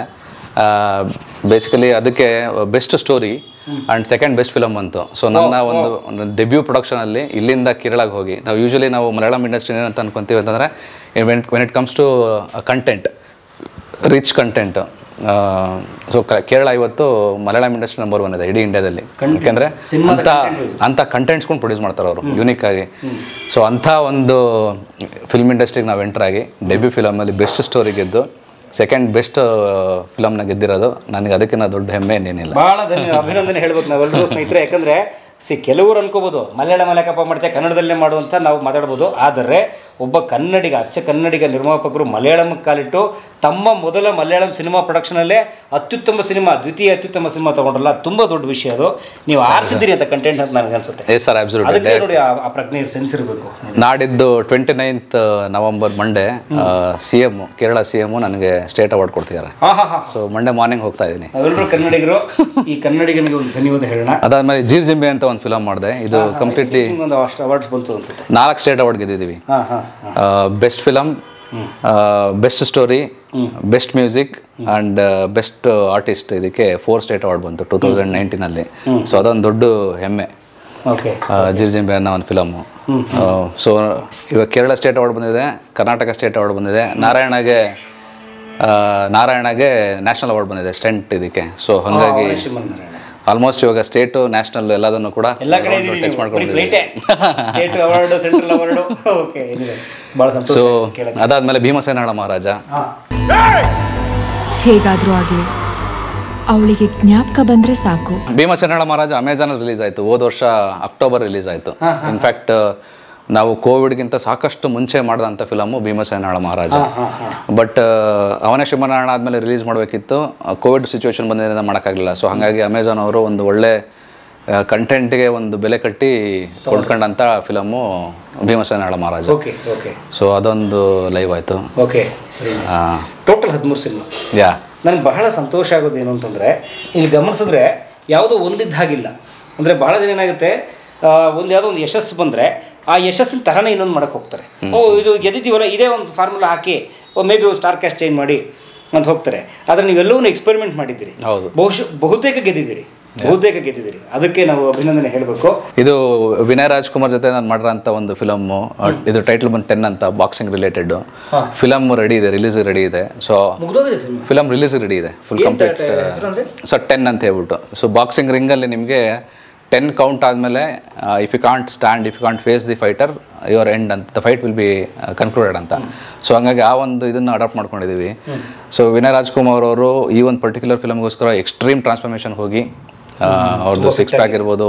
ಬೇಸಿಕಲಿ ಅದಕ್ಕೆ best story and second best film ಬಂತು ಸೊ ನನ್ನ ಒಂದು ಡೆಬ್ಯೂ ಪ್ರೊಡಕ್ಷನಲ್ಲಿ ಇಲ್ಲಿಂದ ಕೇರಳಗೆ ಹೋಗಿ ನಾವು ಯೂಶಲಿ ನಾವು ಮಲಯಾಳಂ ಇಂಡಸ್ಟ್ರಿ ಏನಂತ ಅನ್ಕೊಂತೀವಿ ಅಂತಂದರೆ when it comes to content rich content so Kerala ಇವತ್ತು ಮಲಯಾಳಂ ಇಂಡಸ್ಟ್ರಿ ನಂಬರ್ ಒನ್ ಇದೆ ಇಡೀ ಇಂಡಿಯಾದಲ್ಲಿ ಯಾಕೆಂದರೆ ಸಿನಿಮಾದ ಅಂತ content ಅಂಥ ಕಂಟೆಂಟ್ಸ್ಕೊಂಡು ಪ್ರೊಡ್ಯೂಸ್ ಮಾಡ್ತಾರೆ ಅವರು ಯೂನಿಕ್ ಆಗಿ ಸೊ ಅಂಥ ಒಂದು ಫಿಲ್ಮ್ ಇಂಡಸ್ಟ್ರಿಗೆ ನಾವು ಎಂಟರ್ ಆಗಿ ಡೆಬ್ಯೂ ಫಿಲಮಲ್ಲಿ ಬೆಸ್ಟ್ ಸ್ಟೋರಿ ಗೆದ್ದು ಸೆಕೆಂಡ್ ಬೆಸ್ಟ್ ಫಿಲಮ್ನ ಗೆದ್ದಿರೋದು ನನಗೆ ಅದಕ್ಕಿಂತ ದೊಡ್ಡ ಹೆಮ್ಮೆ ಏನಿಲ್ಲ ಬಹಳ ಧನ್ಯ ಅಭಿನಂದನೆ ಹೇಳ್ಬೇಕು ನಾವೆಲ್ಲರೂ ಸ್ನೇಹಿತರೆ ಯಾಕಂದ್ರೆ ಸಿ ಕೆಲವರು ಅನ್ಕೋಬೋದು ಮಲಯಾಳ ಮಲಕಪ್ಪ ಮಾಡ್ತೆ ಕನ್ನಡದಲ್ಲೇ ಮಾಡುವಂತ ನಾವು ಮಾತಾಡ್ಬೋದು ಆದರೆ ಒಬ್ಬ ಕನ್ನಡಿಗ ಅಚ್ಚ ಕನ್ನಡಿಗ ನಿರ್ಮಾಪಕರು ಮಲಯಾಳಂ ಕಾಲಿಟ್ಟು ತಮ್ಮ ಮೊದಲ ಮಲಯಾಳಂ ಸಿನಿಮಾ ಪ್ರೊಡಕ್ಷನಲ್ಲೇ ಅತ್ಯುತ್ತಮ ಸಿನಿಮಾ ದ್ವಿತೀಯ ಅತ್ಯುತ್ತಮ ಸಿನಿಮಾ ತಗೊಂಡ್ರಲ್ಲ ತುಂಬಾ ದೊಡ್ಡ ವಿಷಯ ಅದು ನೀವು ಆರಿಸಿದ್ದೀರಿ ಅಂತ ಕಂಟೆಂಟ್ ಅಂತ ನನಗೆ ಅನ್ಸುತ್ತೆ ಎಸ್ ಸರ್ ಅಬ್ಸಲ್ಯೂಟ್ ಅದಕ್ಕೆ ನೋಡಿ ಆ ಆ ಪ್ರಜ್ಞೆ ಸೆನ್ಸ್ ಇರಬೇಕು ನಾಡಿದ್ದು twenty ninth November Monday C M Kerala C M ನನಗೆ ಸ್ಟೇಟ್ ಅವಾರ್ಡ್ ಕೊಡ್ತಿದ್ದಾರೆ ಹಾ ಹಾ ಹಾ ಸೊ ಮಂಡೇ ಮಾರ್ನಿಂಗ್ ಹೋಗ್ತಾ ಇದ್ದೀನಿ ನಾವೆಲ್ಲರೂ ಕನ್ನಡಿಗರು ಈ ಕನ್ನಡಿಗನಿಗೆ ಒಂದು ಧನ್ಯವಾದ ಹೇಳೋಣ ಅದಾದ್ಮೇಲೆ ಜೀರ್ ಜಿಂಬೆ ಅಂತ ಒಂದು ಫಿಲಮ್ ಮಾಡಿದೆ ಇದು ಕಂಪ್ಲೀಟ್ಲಿ ಒಂದು ಅಷ್ಟು ಅವಾರ್ಡ್ಸ್ ಬಂತು ಅನ್ಸುತ್ತೆ ನಾಲ್ಕು ಸ್ಟೇಟ್ ಅವಾರ್ಡ್ ಗೆದ್ದಿದ್ದೀವಿ ಹಾ ಹಾ best film best story best music and best artist ಇದಕ್ಕೆ ಫೋರ್ ಸ್ಟೇಟ್ ಅವಾರ್ಡ್ ಬಂತು ಟೂ ತೌಸಂಡ್ ನೈನ್ಟೀನಲ್ಲಿ ಸೊ ಅದೊಂದು ದೊಡ್ಡ ಹೆಮ್ಮೆ ಓಕೆ ಜಿರ್ಜಿಂಬೆ ಅನ್ನೋ ಒಂದು ಫಿಲಮ್ಮು ಸೊ ಇವಾಗ ಕೇರಳ ಸ್ಟೇಟ್ ಅವಾರ್ಡ್ ಬಂದಿದೆ ಕರ್ನಾಟಕ ಸ್ಟೇಟ್ ಅವಾರ್ಡ್ ಬಂದಿದೆ ನಾರಾಯಣಗೆ ಆ, ನಾರಾಯಣಗೆ ನ್ಯಾಷನಲ್ ಅವಾರ್ಡ್ ಬಂದಿದೆ ಸ್ಟೆಂಟ್ ಇದಕ್ಕೆ ಸೊ ಹಾಗಾಗಿ ಆಲ್ಮೋಸ್ಟ್ ಇವಾಗ ಸ್ಟೇಟು ನ್ಯಾಷನಲ್ ಎಲ್ಲದನ್ನು ಕೂಡ ಎಲ್ಲ ಕಡೆ ಟಚ್ ಮಾಡ್ಕೊಂಡಿದ್ದೀವಿ state award central award okay ಭಾಳ ಸಂತೋಷ ಸೊ ಕೇಳಕ್ಕೆ ಅದಾದ್ಮೇಲೆ ಭೀಮಸೇನಾಳ ಮಹಾರಾಜ ಹೇಗಾದ್ರೂ ಆಗ್ಲಿ ಅವಳಿಗೆ ಜ್ಞಾಪಕ ಬಂದ್ರೆ ಸಾಕು ಭೀಮಸೇನಾಳ ಮಹಾರಾಜ ಅಮೆಝಾನ್ ರಿಲೀಸ್ ಆಯಿತು ಹೋದ ವರ್ಷ ಅಕ್ಟೋಬರ್ ರಿಲೀಸ್ ಆಯಿತು ಇನ್ಫ್ಯಾಕ್ಟ್ ನಾವು ಕೋವಿಡ್ಗಿಂತ ಸಾಕಷ್ಟು ಮುಂಚೆ ಮಾಡಿದಂಥ ಫಿಲಮು ಭೀಮಸೇನಾಳ ಮಹಾರಾಜ ಬಟ್ ಅವನೇ ಶಿವನಾರಾಯಣ ಆದಮೇಲೆ ರಿಲೀಸ್ ಮಾಡಬೇಕಿತ್ತು ಕೋವಿಡ್ ಸಿಚುವೇಶನ್ ಬಂದಿದ್ದರಿಂದ ಮಾಡೋಕ್ಕಾಗಲಿಲ್ಲ ಸೊ ಹಾಗಾಗಿ ಅಮೆಝಾನ್ ಅವರು ಒಂದು ಒಳ್ಳೆ ಕಂಟೆಂಟ್ಗೆ ಒಂದು ಬೆಲೆ ಕಟ್ಟಿ ಕೊಂಡ್ಕೊಂಡಂಥ ಫಿಲಮು ಭೀಮಸೇನಾಳ ಮಹಾರಾಜ ಓಕೆ ಓಕೆ ಸೊ ಅದೊಂದು ಲೈವ್ ಆಯಿತು ಓಕೆ ಟೋಟಲ್ ಹದಿಮೂರು ಸಿನಿಮಾ ಯಾ ನನಗೆ ಬಹಳ ಸಂತೋಷ ಆಗೋದು ಏನು ಅಂತಂದರೆ ಇಲ್ಲಿ ಗಮನಿಸಿದ್ರೆ ಯಾವುದೋ ಒಂದಿದ್ದ ಹಾಗಿಲ್ಲ ಅಂದರೆ ಭಾಳ ಜನ ಏನಾಗುತ್ತೆ ಆ, ಒಂದು ಯಾವುದೋ ಒಂದು ಯಶಸ್ಸು ಬಂದರೆ ಆ ಯಶಸ್ಸಿನ ಥರನೇ ಇನ್ನೊಂದು ಮಾಡಕ್ಕೆ ಹೋಗ್ತಾರೆ ಓ ಇದು ಗೆದ್ದಿದ್ದೀವಲ್ಲ ಇದೇ ಒಂದು ಫಾರ್ಮುಲಾ ಹಾಕಿ maybe star cast change ಮಾಡಿ ಅಂತ ಹೋಗ್ತಾರೆ ಆದರೆ ನೀವೆಲ್ಲವೂ ಎಕ್ಸ್ಪೆರಿಮೆಂಟ್ ಮಾಡಿದ್ದೀರಿ ಹೌದು. ಬಹುಶಃ ಬಹುತೇಕ ಗೆದ್ದಿದ್ದೀರಿ ಬಹುತೇಕ ಗೆದ್ದಿದ್ದೀರಿ ಅದಕ್ಕೆ ನಾವು ಅಭಿನಂದನೆ ಹೇಳಬೇಕು ಇದು ವಿನಯ್ ರಾಜ್ಕುಮಾರ್ ಜೊತೆ ನಾನು ಮಾಡಿರೋಂಥ ಒಂದು ಫಿಲಮ್ಮು ಇದು ಟೈಟಲ್ ಬಂದು ಟೆನ್ ಅಂತ ಬಾಕ್ಸಿಂಗ್ ರಿಲೇಟೆಡ್ ಫಿಲಮ್ ರೆಡಿ ಇದೆ ರಿಲೀಸ್ ರೆಡಿ ಇದೆ ಸೊ ಮುಗ್ದೋಗಿದೆ ಸಿನಿಮಾ ಫಿಲಮ್ ರಿಲೀಸ್ ರೆಡಿ ಇದೆ ಫುಲ್ ಏನ್ ಕಂಪ್ಲೀಟ್ ಟ- ಟ- ಹೆಸ್ರಂದ್ರೆ? ಸೊ ಟೆನ್ ಅಂತ ಹೇಳ್ಬಿಟ್ಟು ಸೊ ಬಾಕ್ಸಿಂಗ್ ರಿಂಗಲ್ಲಿ ನಿಮಗೆ ಟೆನ್ ಕೌಂಟ್ ಆದಮೇಲೆ if you can't stand if you can't face the fighter your end ಅಂತ the fight will be concluded ಅಂತ ಸೊ ಹಂಗಾಗಿ ಆ ಒಂದು ಇದನ್ನು ಅಡಾಪ್ಟ್ ಮಾಡ್ಕೊಂಡಿದ್ದೀವಿ ಸೊ ವಿನಯ್ ರಾಜ್ಕುಮಾರ್ ಅವರು ಈ ಒಂದು ಪರ್ಟಿಕ್ಯುಲರ್ ಫಿಲಮ್ಗೋಸ್ಕರ ಎಕ್ಸ್ಟ್ರೀಮ್ ಟ್ರಾನ್ಸ್ಫಾರ್ಮೇಷನ್ ಹೋಗಿ ಆ, ಅವ್ರದ್ದು ಸಿಕ್ಸ್ ಪ್ಯಾಕ್ ಇರ್ಬೋದು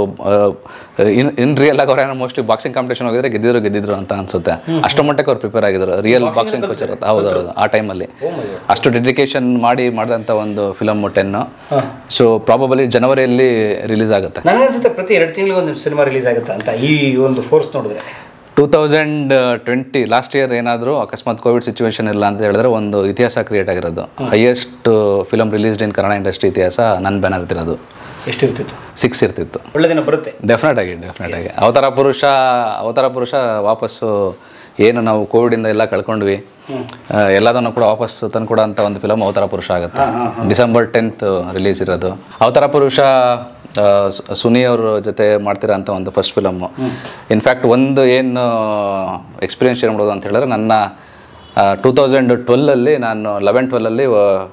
ಇನ್ ಇನ್ ರಿಯಲ್ ಆಗಿ ಅವ್ರೇನೋ ಮೋಸ್ಟ್ಲಿ ಬಾಕ್ಸಿಂಗ್ ಕಾಂಪಿಟೇಷನ್ ಹೋಗಿದ್ರೆ ಗೆದ್ದಿದ್ರು ಗೆದ್ದಿದ್ರು ಅಂತ ಅನ್ಸುತ್ತೆ ಅಷ್ಟು ಮಟ್ಟಕ್ಕೆ ಅವ್ರು ಪ್ರಿಪೇರ್ ಆಗಿದ್ರು ರಿಯಲ್ ಬಾಕ್ಸಿಂಗ್ ಕೋಚ್ ಇರುತ್ತೆ ಹೌದು ಹೌದು ಆ ಟೈಮಲ್ಲಿ ಅಷ್ಟು ಡೆಡಿಕೇಶನ್ ಮಾಡಿ ಮಾಡಿದಂಥ ಒಂದು ಫಿಲಮ್ ಟೆನ್ನು ಸೊ ಪ್ರಾಬಬಲಿ ಜನವರಿಯಲ್ಲಿ ರಿಲೀಸ್ ಆಗುತ್ತೆ ನನಗೆ ಅನ್ಸುತ್ತೆ ಪ್ರತಿ ಎರಡು ತಿಂಗಳಿಗೆ ಒಂದು ಸಿನಿಮಾ ರಿಲೀಸ್ ಆಗುತ್ತೆ ಅಂತ ಈ ಒಂದು ಫೋರ್ಸ್ ನೋಡಿದ್ರೆ two thousand twenty last year ಏನಾದರೂ ಅಕಸ್ಮಾತ್ ಕೋವಿಡ್ ಸಿಚುವೇಶನ್ ಇಲ್ಲ ಅಂತ ಹೇಳಿದ್ರೆ ಒಂದು ಇತಿಹಾಸ ಕ್ರಿಯೇಟ್ ಆಗಿರೋದು highest film released in Kannada industry ಇತಿಹಾಸ ನನ್ನ ಬ್ಯಾನರ್ ಇರೋದು ಎಷ್ಟಿರ್ತಿತ್ತು ಸಿಕ್ಸ್ ಇರ್ತಿತ್ತು ಒಳ್ಳೆ ದಿನ ಬರುತ್ತೆ ಡೆಫಿನೆಟ್ ಆಗಿ ಡೆಫಿನೆಟ್ ಆಗಿ ಅವತಾರ ಪುರುಷ ಅವತಾರ ಪುರುಷ ವಾಪಸ್ಸು ಏನು ನಾವು ಕೋವಿಡಿಂದ ಎಲ್ಲ ಕಳ್ಕೊಂಡ್ವಿ ಆ, ಎಲ್ಲದನ್ನು ಕೂಡ ವಾಪಸ್ ತಂದು ಕೊಡೋ ಅಂತ ಒಂದು ಫಿಲಮ್ ಅವತಾರ ಪುರುಷ ಆಗುತ್ತೆ ಡಿಸೆಂಬರ್ ಟೆಂತ್ ರಿಲೀಸ್ ಇರೋದು ಅವತಾರ ಪುರುಷ ಆ, ಸು- ಸುನಿ ಅವ್ರ ಜೊತೆ ಮಾಡ್ತಿರೋ ಅಂತ ಒಂದು ಫಸ್ಟ್ ಫಿಲಮ್ಮು ಇನ್ಫ್ಯಾಕ್ಟ್ ಒಂದು ಏನು ಎಕ್ಸ್ಪೀರಿಯನ್ಸ್ ಏನು ಮಾಡೋದು ಅಂತ ಹೇಳಿದ್ರೆ ನನ್ನ ಟೂ ತೌಸಂಡ್ ಟ್ವೆಲ್ಲಲ್ಲಿ ನಾನು ಲೆವೆನ್ ಟ್ವೆಲ್ಲಲ್ಲಿ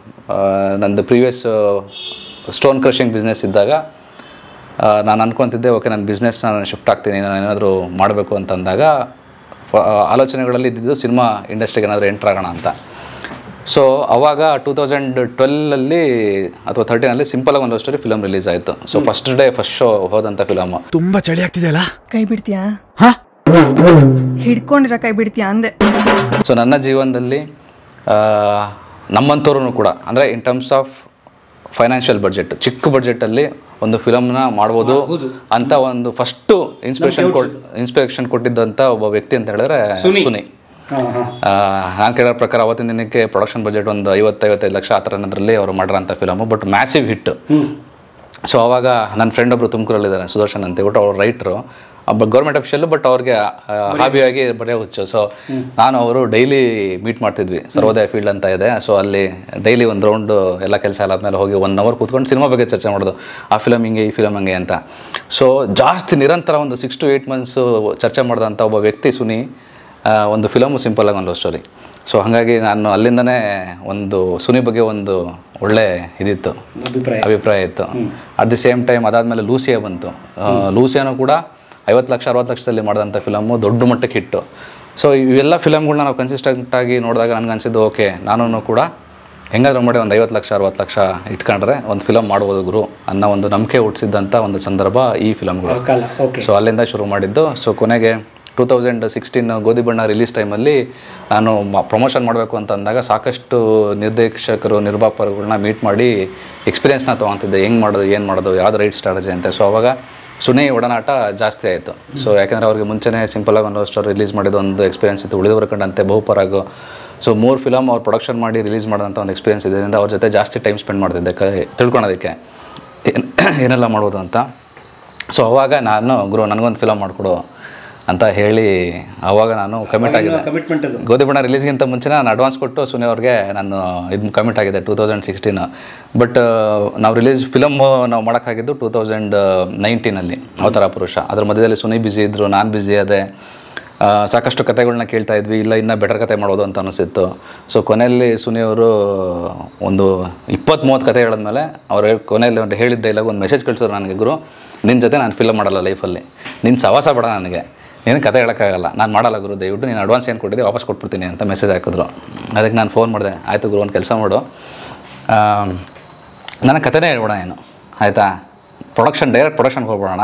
ನಂದು ಪ್ರೀವಿಯಸ್ ಸ್ಟೋನ್ ಕ್ರಷಿಂಗ್ ಬಿಸ್ನೆಸ್ ಇದ್ದಾಗ ಆ, ನಾನು ಅನ್ಕೊತಿದ್ದೆ ಓಕೆ ನಾನು ಬಿಸ್ನೆಸ್ ನಾನು ಶಿಫ್ಟ್ ಆಗ್ತೀನಿ ನಾನು ಏನಾದರೂ ಮಾಡಬೇಕು ಅಂತಂದಾಗ ಫ- ಆಲೋಚನೆಗಳಲ್ಲಿ ಇದ್ದಿದ್ದು ಸಿನಿಮಾ ಇಂಡಸ್ಟ್ರಿಗೆ ಏನಾದರೂ ಎಂಟ್ರ್ ಆಗೋಣ ಅಂತ ಸೊ ಅವಾಗ ಟೂ ತೌಸಂಡ್ ಟ್ವೆಲ್ಲಲ್ಲಿ ಅಥವಾ ತರ್ಟೀನಲ್ಲಿ ಸಿಂಪಲಾಗಿ ಒಂದು ಸ್ಟೋರಿ ಫಿಲಮ್ ರಿಲೀಸ್ ಆಯಿತು so first day first show ಹೋದಂಥ ಫಿಲಮ್ ತುಂಬಾ ಚಳಿ ಆಗ್ತಿದೆಯಲ್ಲ ಕೈ ಬಿಡ್ತೀಯಾ ಹಿಡ್ಕೊಂಡಿರ ಕೈ ಬಿಡ್ತೀಯಾ ಅಂದೆ ಸೊ ನನ್ನ ಜೀವನದಲ್ಲಿ ಆ, ನಮ್ಮಂಥವ್ರು ಕೂಡ ಅಂದರೆ in terms of financial budget ಚಿಕ್ಕ ಬಡ್ಜೆಟಲ್ಲಿ ಒಂದು ಫಿಲಮ್ನ ಮಾಡ್ಬೋದು ಅಂತ ಒಂದು ಫಸ್ಟು ಇನ್ಸ್ಪಿರೇಷನ್ ಕೊಟ್ ಇನ್ಸ್ಪಿರೇಷನ್ ಕೊಟ್ಟಿದ್ದಂಥ ಒಬ್ಬ ವ್ಯಕ್ತಿ ಅಂತ ಹೇಳಿದ್ರೆ ಸುನಿ ನಾನು ಕೇಳೋ ಪ್ರಕಾರ ಅವತ್ತಿನ ದಿನಕ್ಕೆ ಪ್ರೊಡಕ್ಷನ್ ಬಜೆಟ್ ಒಂದು ಐವತ್ತೈವತ್ತೈದು ಲಕ್ಷ ಆ ಥರದ್ರಲ್ಲಿ ಅವರು ಮಾಡಿರೋಂಥ film but massive hit so ಅವಾಗ ನನ್ನ ಫ್ರೆಂಡ್ ಒಬ್ಬರು ತುಮಕೂರಲ್ಲಿದ್ದಾರೆ ಸುದರ್ಶನ್ ಅಂತ ಹೇಳ್ಬಿಟ್ಟು ಅವ್ರು ರೈಟ್ರು ಒಬ್ಬ ಗೌರ್ಮೆಂಟ್ ಅಫಿಷಿಯಲ್ ಬಟ್ ಅವ್ರಿಗೆ ಹಾಬಿಯಾಗಿ ಬರೆಯೋ ಹುಚ್ಚು ಸೊ ನಾನು ಅವರು ಡೈಲಿ ಮೀಟ್ ಮಾಡ್ತಿದ್ವಿ ಸರ್ವೋದಯ ಫೀಲ್ಡ್ ಅಂತ ಇದೆ ಸೊ ಅಲ್ಲಿ ಡೈಲಿ ಒಂದು ರೌಂಡು ಎಲ್ಲ ಕೆಲಸ ಎಲ್ಲ ಆದಮೇಲೆ ಹೋಗಿ ಒನ್ ಅವರ್ ಕೂತ್ಕೊಂಡು ಸಿನಿಮಾ ಬಗ್ಗೆ ಚರ್ಚೆ ಮಾಡೋದು ಆ ಫಿಲಮ್ ಹಿಂಗೆ ಈ ಫಿಲಮ್ ಹಂಗೆ ಅಂತ ಸೊ ಜಾಸ್ತಿ ನಿರಂತರ ಒಂದು ಸಿಕ್ಸ್ ಟು ಏಯ್ಟ್ ಮಂತ್ಸು ಚರ್ಚೆ ಮಾಡಿದಂಥ ಒಬ್ಬ ವ್ಯಕ್ತಿ ಸುನಿ ಆ, ಒಂದು ಫಿಲಮು ಸಿಂಪಲಾಗಿ ಒಂದು ಲವ್ ಸ್ಟೋರಿ ಸೊ ಹಾಗಾಗಿ ನಾನು ಅಲ್ಲಿಂದನೇ ಒಂದು ಸುನಿ ಬಗ್ಗೆ ಒಂದು ಒಳ್ಳೆ ಇದಿತ್ತು ಅಭಿಪ್ರಾಯ ಅಭಿಪ್ರಾಯ ಇತ್ತು ಅಟ್ ದಿ ಸೇಮ್ ಟೈಮ್ ಅದಾದಮೇಲೆ ಲೂಸಿಯಾ ಬಂತು ಆ, ಲೂಸಿಯಾನು ಕೂಡ ಐವತ್ತು ಲಕ್ಷ ಅರವತ್ತು ಲಕ್ಷದಲ್ಲಿ ಮಾಡಿದಂಥ ಫಿಲಮು ದೊಡ್ಡ ಮಟ್ಟಕ್ಕೆ ಹಿಟ್ಟು ಸೊ ಇವೆಲ್ಲ ಫಿಲಮ್ಗಳನ್ನ ನಾವು ಕನ್ಸಿಸ್ಟೆಂಟ್ ಆಗಿ ನೋಡಿದಾಗ ನನಗೆ ಅನಿಸಿದ್ದು ಓಕೆ ನಾನು ಕೂಡ ಹೆಂಗಾದ್ರೂ ಮಾಡಿ ಒಂದು ಐವತ್ತು ಲಕ್ಷ ಅರವತ್ತು ಲಕ್ಷ ಇಟ್ಕೊಂಡ್ರೆ ಒಂದು ಫಿಲಮ್ ಮಾಡ್ಬೋದು ಗುರು ಅನ್ನೋ ಒಂದು ನಂಬಿಕೆ ಹುಟ್ಟಿಸಿದ್ದಂಥ ಒಂದು ಸಂದರ್ಭ ಈ ಫಿಲಮ್ಗಳು ಕಾಲ ಓಕೆ ಸೊ ಅಲ್ಲಿಂದ ಶುರು ಮಾಡಿದ್ದು ಸೊ ಕೊನೆಗೆ ಟೂ ತೌಸಂಡ್ ಸಿಕ್ಸ್ಟೀನ್ ಗೋಧಿ ಬಣ್ಣ ರಿಲೀಸ್ ಟೈಮಲ್ಲಿ ನಾನು ಪ್ರಮೋಷನ್ ಮಾಡಬೇಕು ಅಂತ ಅಂದಾಗ ಸಾಕಷ್ಟು ನಿರ್ದೇಶಕರು ನಿರ್ಮಾಪಕರುಗಳನ್ನ ಮೀಟ್ ಮಾಡಿ ಎಕ್ಸ್ಪೀರಿಯನ್ಸ್ನ ತೊಗೊತಿದ್ದೆ ಹೆಂಗೆ ಮಾಡೋದು ಏನು ಮಾಡೋದು ಯಾವ್ದು ರೈಟ್ ಸ್ಟ್ರಾಟಜಿ ಅಂತ ಸೊ ಅವಾಗ ಸುನಿ ಒಡನಾಟ ಜಾಸ್ತಿ ಆಯಿತು ಸೊ ಯಾಕೆಂದರೆ ಅವ್ರಿಗೆ ಮುಂಚೆನೇ ಸಿಂಪಲಾಗಿ ಒಂದು ಸ್ಟೋರ್ ರಿಲೀಸ್ ಮಾಡಿದ ಒಂದು ಎಕ್ಸ್ಪೀರಿಯನ್ಸ್ ಇತ್ತು ಉಳಿದವರ ಕಂಡಂತೆ ಬಹುಪರಾಗು ಸೊ ಮೂರು ಫಿಲಮ್ ಅವ್ರು ಪ್ರೊಡಕ್ಷನ್ ಮಾಡಿ ರಿಲೀಸ್ ಮಾಡೋಂಥ ಒಂದು ಎಕ್ಸ್ಪೀರಿಯನ್ಸ್ ಇದರಿಂದ ಅವ್ರ ಜೊತೆ ಜಾಸ್ತಿ ಟೈಮ್ ಸ್ಪೆಂಡ್ ಮಾಡ್ತಿದ್ದೆ ಕ ತಿಳ್ಕೊಳೋದಕ್ಕೆ ಏನ್- ಏನೆಲ್ಲ ಮಾಡ್ಬೋದು ಅಂತ ಸೊ ಅವಾಗ ನಾನು ಗುರು ನನಗೊಂದು ಫಿಲಮ್ ಮಾಡಿಕೊಡು ಅಂತ ಹೇಳಿ ಅವಾಗ ನಾನು ಕಮಿಟ್ ಆಗಿದ್ದೆ ಕಮಿಟ್ಮೆಂಟ್ ಅದು ಗೋಧಿ ಬಣ್ಣ ರಿಲೀಸ್ಗಿಂತ ಮುಂಚೆ ನಾನು ಅಡ್ವಾನ್ಸ್ ಕೊಟ್ಟು ಸುನಿ ಅವ್ರಿಗೆ ನಾನು ಇದು ಕಮಿಟ್ ಆಗಿದೆ ಟೂ ತೌಸಂಡ್ ಸಿಕ್ಸ್ಟೀನ್ ಬಟ್ ನಾವು ರಿಲೀಸ್ ಫಿಲಮ್ ನಾವು ಮಾಡೋಕ್ಕಾಗಿದ್ದು ಟೂ ತೌಸಂಡ್ ನೈನ್ಟೀನಲ್ಲಿ ಅವತಾರ ಪುರುಷ ಅದ್ರ ಮಧ್ಯದಲ್ಲಿ ಸುನಿ ಬ್ಯುಸಿ ಇದ್ದರು ನಾನು ಬ್ಯುಸಿ ಅದೇ ಆ, ಸಾಕಷ್ಟು ಕತೆಗಳನ್ನ ಕೇಳ್ತಾ ಇದ್ವಿ ಇಲ್ಲ ಇನ್ನೂ ಬೆಟರ್ ಕತೆ ಮಾಡೋದು ಅಂತ ಅನಿಸಿತ್ತು ಸೊ ಕೊನೆಯಲ್ಲಿ ಸುನಿ ಅವರು ಒಂದು ಇಪ್ಪತ್ತ್ ಮೂವತ್ತು ಕತೆ ಹೇಳಿದ್ಮೇಲೆ ಅವ್ರು ಕೊನೆಯಲ್ಲಿ ಒಂದು ಹೇಳಿದ್ದ ಡೈಲಾಗ್ ಒಂದು ಮೆಸೇಜ್ ಕಳಿಸಿದ್ರು ನನಗೆ ಗುರು ನಿನ್ನ ಜೊತೆ ನಾನು ಫಿಲಮ್ ಮಾಡಲ್ಲ ಲೈಫಲ್ಲಿ ನಿನ್ನ ಸವಾಸ ಬೇಡ ನನಗೆ ನೀನು ಕತೆ ಹೇಳೋಕ್ಕಾಗಲ್ಲ ನಾನು ಮಾಡಲ್ಲ ಗುರು ದಯವಿಟ್ಟು ನೀನು ಅಡ್ವಾನ್ಸ್ ಏನು ಕೊಟ್ಟಿದ್ದೆ ವಾಪಸ್ ಕೊಟ್ಬಿಡ್ತೀನಿ ಅಂತ ಮೆಸೇಜ್ ಹಾಕಿದ್ರು ಅದಕ್ಕೆ ನಾನು ಫೋನ್ ಮಾಡಿದೆ ಆಯಿತು ಗುರು ಒಂದು ಕೆಲಸ ಮಾಡು ನನಗೆ ಕತೆನೇ ಹೇಳ್ಬೇಡ ಏನು ಆಯಿತಾ ಪ್ರೊಡಕ್ಷನ್ ಡೈರೆಕ್ಟ್ ಪ್ರೊಡಕ್ಷನ್ಗೆ ಹೋಗ್ಬಿಡೋಣ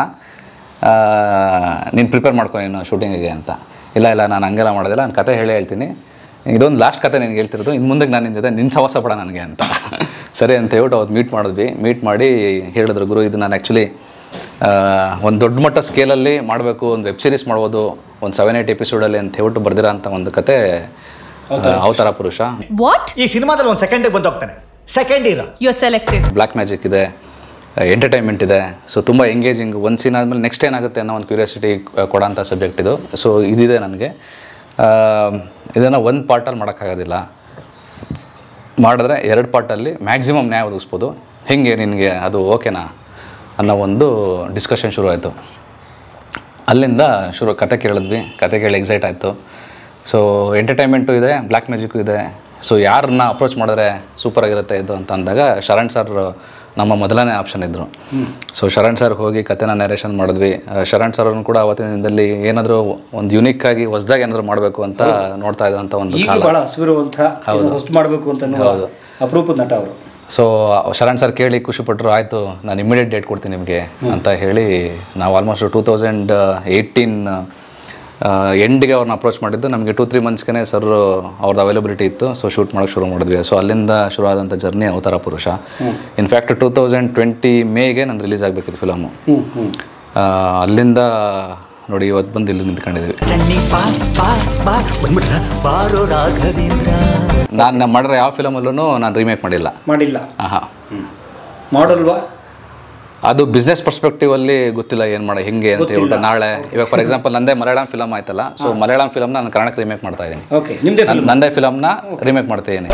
ನೀನು ಪ್ರಿಪೇರ್ ಮಾಡ್ಕೊ ನೀನು ಶೂಟಿಂಗಿಗೆ ಅಂತ ಇಲ್ಲ ಇಲ್ಲ ನಾನು ಹಂಗೆಲ್ಲ ಮಾಡೋದಿಲ್ಲ ನಾನು ಕತೆ ಹೇಳಿ ಹೇಳ್ತೀನಿ ಇದೊಂದು ಲಾಸ್ಟ್ ಕತೆ ನಿನಗೆ ಹೇಳ್ತಿರೋದು ಇನ್ನು ಮುಂದಕ್ಕೆ ನಾನು ನಿನ್ನ ಜೊತೆ ನಿನ್ನ ಸವಾಸ ಬೇಡ ನನಗೆ ಅಂತ ಸರಿ ಅಂತ ಹೇಳ್ಬಿಟ್ಟು ಅವತ್ತು ಮೀಟ್ ಮಾಡಿದ್ವಿ ಮೀಟ್ ಮಾಡಿ ಹೇಳಿದ್ರು ಗುರು ಇದು ನಾನು ಆ್ಯಕ್ಚುಲಿ ಒಂದು ದೊಡ್ಡ ಮಟ್ಟ ಸ್ಕೇಲಲ್ಲಿ ಮಾಡಬೇಕು ಒಂದು ವೆಬ್ ಸೀರೀಸ್ ಮಾಡ್ಬೋದು ಒಂದು ಸೆವೆನ್ ಏಯ್ಟ್ ಎಪಿಸೋಡಲ್ಲಿ ಅಂತ ಹೇಳ್ಬಿಟ್ಟು ಬರ್ದಿರೋ ಅಂಥ ಒಂದು ಕತೆ ಆ, ಅವತಾರ ಪುರುಷ ವಾಟ್ ಈ ಸಿನಿಮಾದಲ್ಲಿ ಒಂದು ಸೆಕೆಂಡಿಗೆ ಬಂದೋಗ್ತಾನೆ ಸೆಕೆಂಡ್ ಇರೋ ಯು ಸೆಲೆಕ್ಟೆಡ್ ಬ್ಲ್ಯಾಕ್ ಮ್ಯಾಜಿಕ್ ಇದೆ ಎಂಟರ್ಟೈನ್ಮೆಂಟ್ ಇದೆ ಸೊ ತುಂಬ ಎಂಗೇಜಿಂಗ್ ಒಂದು ಸೀನ್ ಆದಮೇಲೆ ನೆಕ್ಸ್ಟ್ ಏನಾಗುತ್ತೆ ಅನ್ನೋ ಒಂದು ಕ್ಯೂರಿಯಾಸಿಟಿ ಕೊಡೋಂಥ ಸಬ್ಜೆಕ್ಟ್ ಇದು ಸೊ ಇದಿದೆ ನನಗೆ ಇದನ್ನು ಒಂದು ಪಾರ್ಟಲ್ಲಿ ಮಾಡೋಕ್ಕಾಗೋದಿಲ್ಲ ಮಾಡಿದ್ರೆ ಎರಡು ಪಾರ್ಟಲ್ಲಿ ಮ್ಯಾಕ್ಸಿಮಮ್ ನ್ಯಾಯ ಒದಗಿಸ್ಬೋದು ಹೆಂಗೆ ನಿನಗೆ ಅದು ಓಕೆನಾ ಅನ್ನೋ ಒಂದು ಡಿಸ್ಕಷನ್ ಶುರು ಆಯಿತು ಅಲ್ಲಿಂದ ಶುರು ಕತೆ ಕೇಳಿದ್ವಿ ಕತೆ ಕೇಳಿ ಎಕ್ಸೈಟ್ ಆಯಿತು ಸೊ ಎಂಟರ್ಟೈನ್ಮೆಂಟು ಇದೆ ಬ್ಲ್ಯಾಕ್ ಮ್ಯಾಜಿಕ್ಕು ಇದೆ ಸೊ ಯಾರನ್ನ ಅಪ್ರೋಚ್ ಮಾಡಿದ್ರೆ ಸೂಪರಾಗಿರುತ್ತೆ ಇದು ಅಂತ ಅಂದಾಗ ಶರಣ್ ಸರ್ ನಮ್ಮ ಮೊದಲನೇ ಆಪ್ಷನ್ ಇದ್ದರು ಸೊ ಶರಣ್ ಸರ್ ಹೋಗಿ ಕತೆನ ನರೇಷನ್ ಮಾಡಿದ್ವಿ ಆ, ಶರಣ್ ಸರ್ನು ಕೂಡ ಅವತ್ತಿನ ದಿನದಲ್ಲಿ ಏನಾದರೂ ಒಂದು ಯುನಿಕ್ ಆಗಿ ಹೊಸ್ದಾಗಿ ಏನಾದರೂ ಮಾಡಬೇಕು ಅಂತ ನೋಡ್ತಾ ಇದ್ದಂಥ ಒಂದು ಈಗ ಕಾಲ ಬಹಳ ಹಸಿರುವಂಥ ಹೊಸ್ಟ್ ಮಾಡಬೇಕು ಅಂತ ಅನ್ನುವ ಹೌದು. ಅಪರೂಪದ ನಟ ಅವರು ಸೊ ಶರಣ್ ಸರ್ ಕೇಳಿ ಖುಷಿಪಟ್ಟರು ಆಯಿತು ನಾನು ಇಮಿಡಿಯೇಟ್ ಡೇಟ್ ಕೊಡ್ತೀನಿ ನಿಮಗೆ ಅಂತ ಹೇಳಿ ನಾವು ಆಲ್ಮೋಸ್ಟ್ ಟೂ ತೌಸಂಡ್ ಏಯ್ಟೀನ್ ಎಂಡಿಗೆ ಅವ್ರನ್ನ ಅಪ್ರೋಚ್ ಮಾಡಿದ್ದು ನಮಗೆ ಟೂ ತ್ರೀ ಮಂತ್ಸ್ಗೆ ಸರ್ ಅವ್ರದ್ದು ಅವೈಲಬಿಲಿಟಿ ಇತ್ತು ಸೊ ಶೂಟ್ ಮಾಡೋಕ್ಕೆ ಶುರು ಮಾಡಿದ್ವಿ ಸೊ ಅಲ್ಲಿಂದ ಶುರು ಆದಂಥ journey Avatara Purusha in fact two thousand twenty ಮೇಗೆ ನಂದು ರಿಲೀಸ್ ಆಗಬೇಕಿತ್ತು ಫಿಲಮು ಹ್ಮ್ ಹ್ಮ್ ಅಲ್ಲಿಂದ ನೋಡಿ ಇವತ್ತು ಬಂದು ಇಲ್ಲಿ ನಿಂತ್ಕೊಂಡಿದ್ವಿ ಸನ್ನಿ ಬಾ ಬಾ ಬಾ ಬಂದ್ಬಿಟ್ರ ಬಾರೋ ರಾಘವೇಂದ್ರ ನಾನು ಮಾಡಿರೋ ಯಾವ ಫಿಲಮಲ್ಲೂ ನಾನು ರೀಮೇಕ್ ಮಾಡಿಲ್ಲ ಮಾಡಿಲ್ಲ ಹಾಂ ಮಾಡಲ್ವಾ ಅದು ಬಿಸ್ನೆಸ್ ಪರ್ಸ್ಪೆಕ್ಟಿವ್ ಅಲ್ಲಿ ಗೊತ್ತಿಲ್ಲ ಏನು ಮಾಡ ಹೆಂಗೆ ಅಂತ ಹೇಳ್ಬಿಟ್ಟು ನಾಳೆ ಇವಾಗ ಫಾರ್ ಎಕ್ಸಾಂಪಲ್ ನಂದೇ ಮಲಯಾಳಂ ಫಿಲಮ್ ಆಯ್ತಲ್ಲ ಸೊ ಮಲಯಾಳಂ ಫಿಲಮ್ ನಾನು ಕನ್ನಡಕ್ಕೆ ರಿಮೇಕ್ ಮಾಡ್ತಾ ಇದ್ದೀನಿ ಓಕೆ ನಿಮ್ದೇ ನನ್- ನಂದೇ ಫಿಲಮ್ನ ರಿಮೇಕ್ ಮಾಡ್ತಾ ಇದ್ದೀನಿ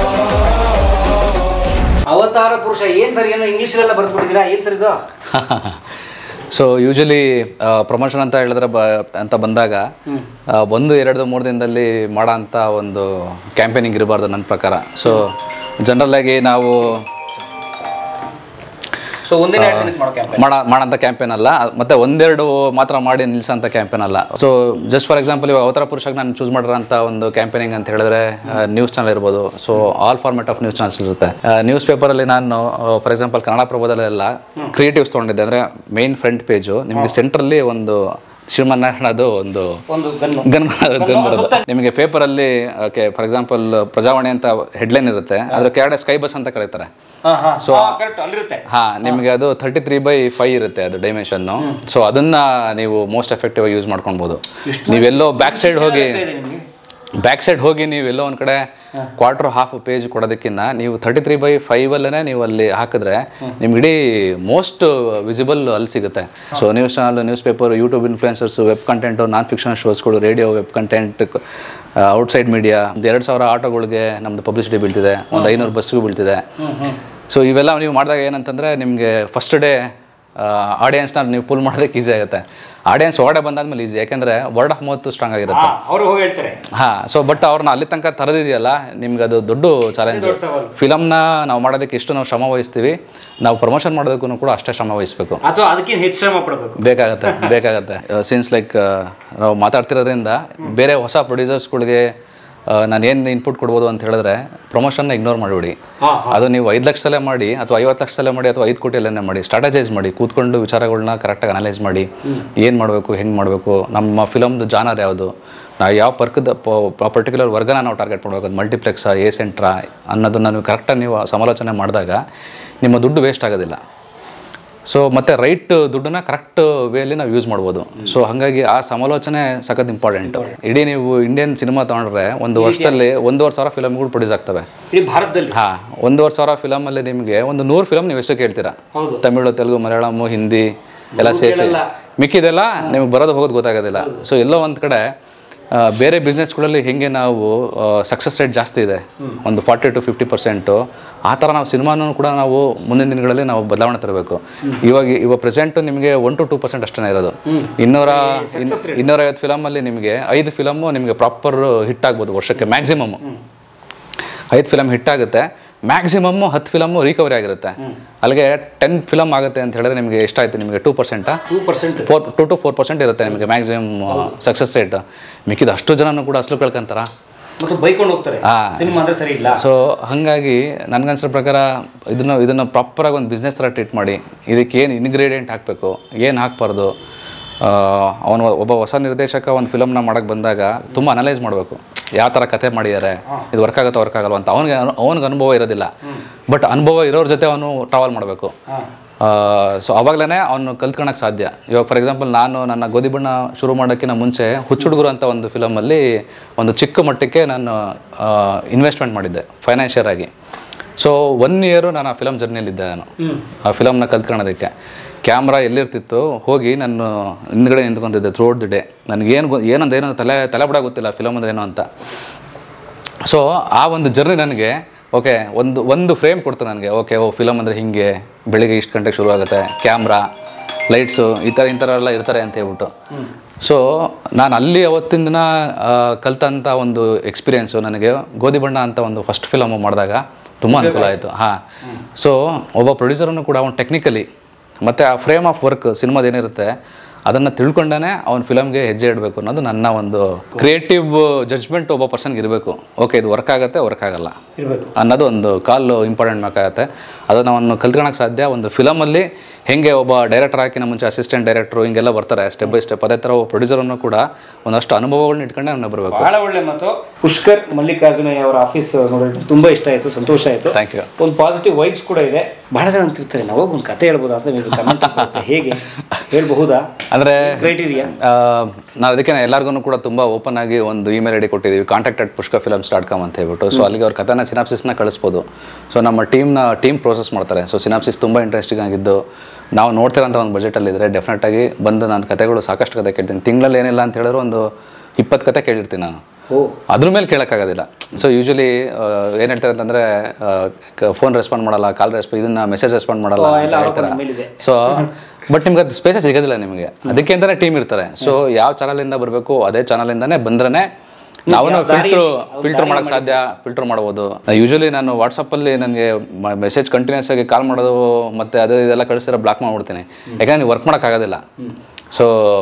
ಅವತಾರ ಪುರುಷ ಏನ್ ಸರ್ ಏನೋ ಇಂಗ್ಲೀಷಲ್ಲೆಲ್ಲ ಬರ್ದ್ಬಿಟ್ಟಿದ್ದೀರಾ ಏನ್ ಸರ್ ಇದು ಸೊ ಯೂಶಲಿ ಪ್ರಮೋಷನ್ ಅಂತ ಹೇಳಿದ್ರೆ ಬ ಅಂತ ಬಂದಾಗ ಆ, ಒಂದು ಎರಡು ಮೂರು ದಿನದಲ್ಲಿ ಮಾಡೋ ಅಂಥ ಒಂದು ಕ್ಯಾಂಪೇನಿಂಗ್ ಇರಬಾರ್ದು ನನ್ನ ಪ್ರಕಾರ ಸೊ ಜನರಲ್ಲಾಗಿ ನಾವು ಸೊ ಒಂದಿನ ಎರಡು ದಿನಕ್ಕೆ ಮಾಡೋ ಕ್ಯಾಂಪೇನ್ ಮಾಡ ಮಾಡೋಂಥ ಕ್ಯಾಂಪೇನ್ ಅಲ್ಲ ಮತ್ತೆ ಒಂದೆರಡು ಮಾತ್ರ ಮಾಡಿ ನಿಲ್ಸೋಂಥ ಕ್ಯಾಂಪೇನ್ ಅಲ್ಲ ಸೊ ಜಸ್ಟ್ ಫಾರ್ ಎಕ್ಸಾಂಪಲ್ ಇವಾಗ ಅವತಾರ ಪುರುಷಕ್ಕೆ ನಾನು ಚೂಸ್ ಮಾಡಿರೋಂಥ ಒಂದು ಕ್ಯಾಂಪೇನಿಂಗ್ ಅಂತ ಹೇಳಿದ್ರೆ ನ್ಯೂಸ್ ಚಾನಲ್ ಇರ್ಬೋದು so all format of news channels ಇರುತ್ತೆ ನ್ಯೂಸ್ ಪೇಪರಲ್ಲಿ ನಾನು ಫಾರ್ ಎಕ್ಸಾಂಪಲ್ ಕನ್ನಡ ಪ್ರಭದಲ್ಲೆಲ್ಲ ಕ್ರಿಯೇಟಿವ್ಸ್ ತೊಗೊಂಡಿದ್ದೆ ಅಂದರೆ ಮೇನ್ ಫ್ರಂಟ್ ಪೇಜು ನಿಮಗೆ ಸೆಂಟ್ರಲ್ಲಿ ಒಂದು ಶ್ರೀಮನ್ನಾರಾಯಣದು ಒಂದು ಒಂದು ಗನ್ನು ಗನ್ ಗನ್ ಬರೋದು ನಿಮಗೆ ಪೇಪರಲ್ಲಿ ಓಕೆ ಫಾರ್ ಎಕ್ಸಾಂಪಲ್ ಪ್ರಜಾವಾಣಿ ಅಂತ ಹೆಡ್ಲೈನ್ ಇರುತ್ತೆ ಅದ್ರ ಕೆಳಗಡೆ ಸ್ಕೈ ಬಸ್ ಅಂತ ಕರೀತಾರೆ ಹಾ ಹಾ So, ಕರೆಕ್ಟ್ ಅಲ್ಲಿರುತ್ತೆ ಹಾ ನಿಮಗೆ ಅದು ತರ್ಟಿ ತ್ರೀ ಬೈ ಫೈವ್ ಇರುತ್ತೆ ಅದು ಡೈಮೆನ್ಷನ್ನು ಸೊ ಅದನ್ನ ನೀವು ಮೋಸ್ಟ್ ಎಫೆಕ್ಟಿವ್ ಆಗಿ ಯೂಸ್ ಮಾಡ್ಕೊಳ್ಬೋದು ನೀವೆಲ್ಲೋ ಬ್ಯಾಕ್ ಸೈಡ್ ಹೋಗಿ ಇದೆ ನಿಮಗೆ ಬ್ಯಾಕ್ ಸೈಡ್ ಹೋಗಿ ನೀವು ಎಲ್ಲೋ ಒಂದು ಕಡೆ ಕ್ವಾರ್ಟರ್ ಹಾಫ್ ಪೇಜ್ ಕೊಡೋದಕ್ಕಿಂತ ನೀವು ತರ್ಟಿ ತ್ರೀ ಬೈ ಫೈವಲ್ಲೇ ನೀವು ಅಲ್ಲಿ ಹಾಕಿದ್ರೆ ನಿಮ್ಗೆ ಇಡೀ ಮೋಸ್ಟ್ ವಿಸಿಬಲ್ ಅಲ್ಲಿ ಸಿಗುತ್ತೆ so news channel news paper YouTube influencers web content non fiction ಶೋಸ್ಗಳು radio web content outside media ಒಂದು ಎರಡು ಸಾವಿರ ಆಟೋಗಳಿಗೆ ನಮ್ಮದು ಪಬ್ಲಿಸಿಟಿ ಬೀಳ್ತಿದೆ ಒಂದು ಐನೂರು ಬಸ್ಗೂ ಬೀಳ್ತಿದೆ ಸೊ ಇವೆಲ್ಲ ನೀವು ಮಾಡಿದಾಗ ಏನಂತಂದರೆ ನಿಮಗೆ ಫಸ್ಟ್ ಡೇ ಆಡಿಯನ್ಸ್ನ ನೀವು ಪುಲ್ ಮಾಡೋದಕ್ಕೆ ಈಸಿ ಆಗುತ್ತೆ ಆಡಿಯನ್ಸ್ ಹೊರಗಡೆ ಬಂದಾದ್ಮೇಲೆ ಈಸಿ ಯಾಕೆಂದರೆ ವರ್ಡ್ ಆಫ್ ಮೌತ್ ಸ್ಟ್ರಾಂಗ್ ಆಗಿರುತ್ತೆ ಅವರು ಹೋಗಿ ಹೇಳ್ತಾರೆ ಹಾ ಸೊ ಬಟ್ ಅವ್ರನ್ನ ಅಲ್ಲಿ ತನಕ ತರದಿದೆಯಲ್ಲ ನಿಮ್ಗೆ ಅದು ದೊಡ್ಡ ಚಾಲೆಂಜ್ ದೊಡ್ಡ ಸವಾಲು. ಫಿಲಮ್ನ ನಾವು ಮಾಡೋದಕ್ಕೆ ಎಷ್ಟು ನಾವು ಶ್ರಮ ವಹಿಸ್ತೀವಿ ನಾವು ಪ್ರಮೋಷನ್ ಮಾಡೋದಕ್ಕೂ ಕೂಡ ಅಷ್ಟೇ ಶ್ರಮ ವಹಿಸ್ಬೇಕು ಅಥವಾ ಅದಕ್ಕಿಂತ ಹೆಚ್ಚು ಶ್ರಮ ಪಡಬೇಕು ಬೇಕಾಗತ್ತೆ ಬೇಕಾಗತ್ತೆ ಸಿನ್ಸ್ ಲೈಕ್ ನಾವು ಮಾತಾಡ್ತಿರೋದ್ರಿಂದ ಬೇರೆ ಹೊಸ ಪ್ರೊಡ್ಯೂಸರ್ಸ್ಗಳಿಗೆ ನಾನು ಏನು ಇನ್ಪುಟ್ ಕೊಡ್ಬೋದು ಅಂತ ಹೇಳಿದ್ರೆ ಪ್ರಮೋಷನ್ನ ಇಗ್ನೋರ್ ಮಾಡಿಬಿಡಿ ಹಾ, ಅದು ನೀವು ಐದು ಲಕ್ಷದಲ್ಲೇ ಮಾಡಿ ಅಥವಾ ಐವತ್ತು ಲಕ್ಷದಲ್ಲೇ ಮಾಡಿ ಅಥವಾ ಐದು ಕೋಟಿಯಲ್ಲೇ ಮಾಡಿ ಸ್ಟ್ರಾಟಜೈಸ್ ಮಾಡಿ ಕೂತ್ಕೊಂಡು ವಿಚಾರಗಳನ್ನ ಕರೆಕ್ಟಾಗಿ ಅನಲೈಸ್ ಮಾಡಿ ಏನು ಮಾಡಬೇಕು ಹೆಂಗೆ ಮಾಡಬೇಕು ನಮ್ಮ ಫಿಲಮ್ದು ಜಾನರ್ ಯಾವುದು ನಾವು ಯಾವ ಪರ್ಕದ ಪರ್ಟಿಕ್ಯುಲರ್ ವರ್ಗನ ನಾವು ಟಾರ್ಗೆಟ್ ಮಾಡಬೇಕು ಅದು ಮಲ್ಟಿಪ್ಲೆಕ್ಸಾ ಎ ಸೆಂಟ್ರಾ ಅನ್ನೋದನ್ನು ನೀವು ಕರೆಕ್ಟಾಗಿ ನೀವು ಸಮಾಲೋಚನೆ ಮಾಡಿದಾಗ ನಿಮ್ಮ ದುಡ್ಡು ವೇಸ್ಟ್ ಆಗೋದಿಲ್ಲ ಸೊ ಮತ್ತೆ ರೈಟ್ ದುಡ್ಡನ್ನ ಕರೆಕ್ಟ್ ವೇಲಿ ನಾವು ಯೂಸ್ ಮಾಡ್ಬೋದು ಸೊ ಹಾಗಾಗಿ ಆ ಸಮಾಲೋಚನೆ ಸಖತ್ ಇಂಪಾರ್ಟೆಂಟ್ ಇಡೀ ನೀವು ಇಂಡಿಯನ್ ಸಿನಿಮಾ ತಗೊಂಡ್ರೆ ಒಂದು ವರ್ಷದಲ್ಲಿ ಒಂದೂವರೆ ಸಾವಿರ ಫಿಲಮ್ಗಳು ಪ್ರೊಡ್ಯೂಸ್ ಆಗ್ತವೆ ಇಡೀ ಭಾರತದಲ್ಲಿ ಹಾ ಒಂದೂವರೆ ಸಾವಿರ ಫಿಲಮಲ್ಲಿ ನಿಮಗೆ ಒಂದು ನೂರು ಫಿಲಮ್ ನೀವು ಎಷ್ಟು ಕೇಳ್ತೀರಾ ಹೌದು. ತಮಿಳು ತೆಲುಗು ಮಲಯಾಳಮು ಹಿಂದಿ ಎಲ್ಲ ಸೇರಿಸಿ ಮಿಕ್ಕಿದೆಲ್ಲ ನಿಮಗೆ ಬರೋದು ಹೋಗೋದು ಗೊತ್ತಾಗೋದಿಲ್ಲ ಸೊ ಎಲ್ಲೋ ಒಂದು ಕಡೆ ಆ, ಬೇರೆ ಬಿಸ್ನೆಸ್ಗಳಲ್ಲಿ ಹೆಂಗೆ ನಾವು ಸಕ್ಸಸ್ ರೇಟ್ ಜಾಸ್ತಿ ಇದೆ ಒಂದು ಫಾರ್ಟಿ ಟು ಫಿಫ್ಟಿ ಪರ್ಸೆಂಟು ಆ ಥರ ನಾವು ಸಿನಿಮಾನು ಕೂಡ ನಾವು ಮುಂದಿನ ದಿನಗಳಲ್ಲಿ ನಾವು ಬದಲಾವಣೆ ತರಬೇಕು ಇವಾಗ ಇವಾಗ ಪ್ರೆಸೆಂಟು ನಿಮಗೆ ಒನ್ ಟು ಟೂ ಪರ್ಸೆಂಟ್ ಅಷ್ಟೇ ಇರೋದು ಇನ್ನೂರ ಇನ್- ಇನ್ನೂರೈವತ್ತು ಫಿಲಮಲ್ಲಿ ನಿಮಗೆ ಐದು ಫಿಲಮು ನಿಮಗೆ ಪ್ರಾಪರ್ ಹಿಟ್ ಆಗ್ಬೋದು ವರ್ಷಕ್ಕೆ ಮ್ಯಾಕ್ಸಿಮಮ್ ಐದು ಫಿಲಮ್ ಹಿಟ್ ಆಗುತ್ತೆ ಮ್ಯಾಕ್ಸಿಮಮ್ ಹತ್ತು ಫಿಲಮು ರಿಕವರಿ ಆಗಿರುತ್ತೆ ಅಲ್ಲಿಗೆ ಟೆನ್ ಫಿಲಮ್ ಆಗುತ್ತೆ ಅಂತ ಹೇಳಿದ್ರೆ ನಿಮಗೆ ಎಷ್ಟಾಯ್ತು ನಿಮಗೆ ಟೂ ಪರ್ಸೆಂಟಾ two percent four two to four percent ಇರುತ್ತೆ ನಿಮಗೆ ಮ್ಯಾಕ್ಸಿಮಮ್ ಸಕ್ಸಸ್ ರೇಟ್ ಮಿಕ್ಕಿದ ಅಷ್ಟು ಜನನೂ ಕೂಡ ಅಸಲು ಕಳ್ಕೊಂತಾರ ಮತ್ತು ಬೈಕೊಂಡು ಹೋಗ್ತಾರೆ ಆ. ಸಿನಿಮಾ ಅಂದ್ರೆ ಸರಿ ಇಲ್ಲ ಸೊ ಹಾಗಾಗಿ ನನಗನ್ಸೋ ಪ್ರಕಾರ ಇದನ್ನು ಇದನ್ನು ಪ್ರಾಪರಾಗಿ ಒಂದು ಬಿಸ್ನೆಸ್ ಥರ ಟ್ರೀಟ್ ಮಾಡಿ ಇದಕ್ಕೆ ಏನು ಇನ್ಗ್ರೀಡಿಯೆಂಟ್ ಹಾಕಬೇಕು ಏನು ಹಾಕ್ಬಾರ್ದು ಅವನು ಒಬ್ಬ ಹೊಸ ನಿರ್ದೇಶಕ ಒಂದು ಫಿಲಮ್ನ ಮಾಡೋಕ್ಕೆ ಬಂದಾಗ ತುಂಬ ಅನಲೈಸ್ ಮಾಡಬೇಕು ಯಾವ ಥರ ಕತೆ ಮಾಡಿದ್ದಾರೆ ಇದು ವರ್ಕ್ ಆಗುತ್ತಾ ವರ್ಕ್ ಆಗಲ್ವ ಅಂತ ಅವನಿಗೆ ಅವನಿಗೆ ಅನುಭವ ಇರೋದಿಲ್ಲ ಬಟ್ ಅನುಭವ ಇರೋರ ಜೊತೆ ಅವನು ಟ್ರಾವೆಲ್ ಮಾಡಬೇಕು ಸೊ ಅವಾಗಲೇ ಅವನು ಕಲ್ತ್ಕೊಳಕ್ಕೆ ಸಾಧ್ಯ ಇವಾಗ ಫಾರ್ ಎಕ್ಸಾಂಪಲ್ ನಾನು ನನ್ನ ಗೋಧಿ ಬಣ್ಣ ಶುರು ಮಾಡೋಕ್ಕಿಂತ ಮುಂಚೆ ಹುಚ್ಚುಡುಗರು ಅಂತ ಒಂದು ಫಿಲಮಲ್ಲಿ ಒಂದು ಚಿಕ್ಕ ಮಟ್ಟಕ್ಕೆ ನಾನು ಇನ್ವೆಸ್ಟ್ಮೆಂಟ್ ಮಾಡಿದ್ದೆ ಫೈನಾನ್ಷಿಯರ್ ಆಗಿ ಸೊ ಒನ್ ಇಯರು ನಾನು ಆ ಫಿಲಮ್ ಜರ್ನಿಯಲ್ಲಿದ್ದೆ ನಾನು ಆ ಫಿಲಮ್ನ ಕಲ್ತ್ಕೊಳ್ಳೋದಕ್ಕೆ ಕ್ಯಾಮ್ರಾ ಎಲ್ಲಿರ್ತಿತ್ತು ಹೋಗಿ ನಾನು ಹಿಂದ್ಗಡೆ ನಿಂತ್ಕೊಂತಿದ್ದೆ ಥ್ರೂಟ್ ದಿ ಡೇ ನನಗೇನು ಗೊ ಏನಂದ್ರೆ ಏನೋ ತಲೆ ತಲೆ ಬಿಡ ಗೊತ್ತಿಲ್ಲ ಫಿಲಮ್ ಅಂದ್ರೆ ಏನು ಅಂತ ಸೊ ಆ ಒಂದು ಜರ್ನಿ ನನಗೆ ಓಕೆ ಒಂದು ಒಂದು ಫ್ರೇಮ್ ಕೊಡ್ತು ನನಗೆ ಓಕೆ ಓ ಫಿಲಮ್ ಅಂದರೆ ಹಿಂಗೆ ಬೆಳಿಗ್ಗೆ ಇಷ್ಟು ಗಂಟೆಗೆ ಶುರು ಆಗುತ್ತೆ ಕ್ಯಾಮ್ರಾ ಲೈಟ್ಸು ಈ ಥರ ಈ ಥರ ಎಲ್ಲ ಇರ್ತಾರೆ ಅಂತ ಹೇಳ್ಬಿಟ್ಟು ಸೊ ನಾನು ಅಲ್ಲಿ ಅವತ್ತಿನ ದಿನ ಆ, ಕಲ್ತಂಥ ಒಂದು ಎಕ್ಸ್ಪೀರಿಯೆನ್ಸು ನನಗೆ ಗೋಧಿ ಬಣ್ಣ ಅಂತ ಒಂದು ಫಸ್ಟ್ ಫಿಲಮು ಮಾಡಿದಾಗ ತುಂಬ ಅನುಕೂಲ ಆಯಿತು ಹಾಂ ಸೊ ಒಬ್ಬ ಪ್ರೊಡ್ಯೂಸರನ್ನು ಕೂಡ ಅವನು ಟೆಕ್ನಿಕಲಿ ಮತ್ತು ಆ ಫ್ರೇಮ್ ಆಫ್ ವರ್ಕ್ ಸಿನಿಮಾದ ಏನಿರುತ್ತೆ ಅದನ್ನು ತಿಳ್ಕೊಂಡೇ ಅವ್ನ ಫಿಲಮ್ಗೆ ಹೆಜ್ಜೆ ಇಡಬೇಕು ಅನ್ನೋದು ನನ್ನ ಒಂದು ಕ್ರಿಯೇಟಿವ್ ಜಡ್ಜ್ಮೆಂಟ್ ಒಬ್ಬ ಪರ್ಸನ್ಗೆ ಇರಬೇಕು ಓಕೆ ಇದು ವರ್ಕ್ ಆಗುತ್ತೆ ವರ್ಕ್ ಆಗಲ್ಲ ಇರಬೇಕು ಅನ್ನೋದು ಒಂದು ಕಾಲು ಇಂಪಾರ್ಟೆಂಟ್ ಬೇಕಾಗತ್ತೆ ಅದನ್ನು ಅವನು ಕಲ್ತ್ಕೊಳಕ್ಕೆ ಸಾಧ್ಯ ಒಂದು ಫಿಲಮಲ್ಲಿ ಹೆಂಗೆ ಒಬ್ಬ ಡೈರೆಕ್ಟರ್ ಹಾಕಿನ ಮುಂಚೆ ಅಸಿಸ್ಟೆಂಟ್ ಡೈರೆಕ್ಟ್ರು ಹಿಂಗೆಲ್ಲ ಬರ್ತಾರೆ ಸ್ಟೆಪ್ ಬೈ ಸ್ಟೆಪ್ ಅದೇ ಥರ ಒಬ್ಬ ಪ್ರೊಡ್ಯೂಸರನ್ನು ಕೂಡ ಒಂದಷ್ಟು ಅನುಭವಗಳನ್ನ ಇಟ್ಕೊಂಡೆ ಅವನ್ನ ಬರಬೇಕು ಬಹಳ ಒಳ್ಳೆ ಮಾತು ಪುಷ್ಕರ್ ಮಲ್ಲಿಕಾರ್ಜುನಯ್ಯ ಅವರ ಆಫೀಸ್ ನೋಡಿದ್ರೆ ತುಂಬಾ ಇಷ್ಟ ಆಯ್ತು ಸಂತೋಷ ಆಯ್ತು Thank you. ಒಂದು ಪಾಸಿಟಿವ್ ವೈಬ್ಸ್ ಕೂಡ ಇದೆ ಬಹಳ ಜನ ಅಂತಿರ್ತಾರೆ ನಾವು ಒಂದು ಕತೆ ಹೇಳ್ಬೋದಾ ಅಂತ ನೀವು ಕಮೆಂಟ್ ಹೇಗೆ ಹೇಳ್ಬಹುದಾ ಅಂದರೆ ಕ್ರೈಟೀರಿಯಾ ನಾನು ಅದಕ್ಕೆ ಎಲ್ಲರಿಗೂ ಕೂಡ ತುಂಬ ಓಪನ್ ಆಗಿ ಒಂದು ಇಮೇಲ್ ಐ ಡಿ ಕೊಟ್ಟಿದ್ದೀವಿ contact at Pushkar films dot com ಅಂತ ಹೇಳ್ಬಿಟ್ಟು ಸೊ ಅಲ್ಲಿಗೆ ಅವ್ರ ಕಥೆನ ಸಿನಾಪ್ಸಿಸ್ನ ಕಳಿಸ್ಬೋದು ಸೊ ನಮ್ಮ ಟೀಮ್ನ ಟೀಮ್ ಪ್ರೋಸೆಸ್ ಮಾಡ್ತಾರೆ ಸೊ ಸಿನಾಪ್ಸಿಸ್ ತುಂಬ ಇಂಟ್ರೆಸ್ಟಿಂಗ್ ಆಗಿದ್ದು ನಾವು ನೋಡ್ತಿರೋಂಥ ಒಂದು ಬಜೆಟಲ್ಲಿದ್ದರೆ ಡೆಫಿನೆಟಾಗಿ ಬಂದು ನಾನು ಕತೆಗಳು ಸಾಕಷ್ಟು ಕತೆ ಕೇಳ್ತೀನಿ ತಿಂಗಳಲ್ಲಿ ಏನಿಲ್ಲ ಅಂತ ಹೇಳಿದ್ರೆ ಒಂದು ಇಪ್ಪತ್ತು ಕತೆ ಕೇಳಿರ್ತೀನಿ ನಾನು ಓ ಅದ್ರ ಮೇಲೆ ಕೇಳೋಕ್ಕಾಗೋದಿಲ್ಲ ಸೊ ಯೂಶಲಿ ಏನು ಹೇಳ್ತಾರೆ ಅಂತಂದರೆ ಫೋನ್ ರೆಸ್ಪಾಂಡ್ ಮಾಡಲ್ಲ ಕಾಲ್ ರೆಸ್ಪಾಂಡ್ ಇದನ್ನ ಮೆಸೇಜ್ ರೆಸ್ಪಾಂಡ್ ಮಾಡಲ್ಲ ಓ, ಅಂತ ಎಲ್ಲ ಹೇಳ್ತಾರೆ ಆರೋಪ ಮೇಲಿದೆ. ಸೊ ಬಟ್ ನಿಮ್ಗೆ ಅದು ಸ್ಪೇಸೇ ಸಿಗೋದಿಲ್ಲ ನಿಮಗೆ ಅದಕ್ಕೆ ಅಂತಾನೆ ಟೀಮ್ ಇರ್ತಾರೆ ಸೊ ಯಾವ ಚಾನಲಿಂದ ಬರಬೇಕು ಅದೇ ಚಾನಲಿಂದಾನೇ ಬಂದ್ರೆ ನಾವು ಯಾವ ದಾರಿ ಫಿಲ್ಟ್ರು ಇದೆ? ಅವ್ರ ಫಿಲ್ಟರ್ ದಾರಿ ಮಾಡೋಕ್ಕೆ ಸಾಧ್ಯ ಫಿಲ್ಟರ್ ಮಾಡ್ಬೋದು ಯೂಶಲಿ ನಾನು ವಾಟ್ಸಪ್ಪಲ್ಲಿ ನನಗೆ ಮೆಸೇಜ್ ಕಂಟಿನ್ಯೂಸ್ ಆಗಿ ಕಾಲ್ ಮಾಡೋದು ಮತ್ತು ಅದು ಇದೆಲ್ಲ ಕಳಿಸಿದ್ರೆ ಬ್ಲಾಕ್ ಮಾಡ್ಬಿಡ್ತೀನಿ ಯಾಕಂದ್ರೆ ನೀವು ವರ್ಕ್ ಮಾಡೋಕ್ಕಾಗೋದಿಲ್ಲ ಸೊ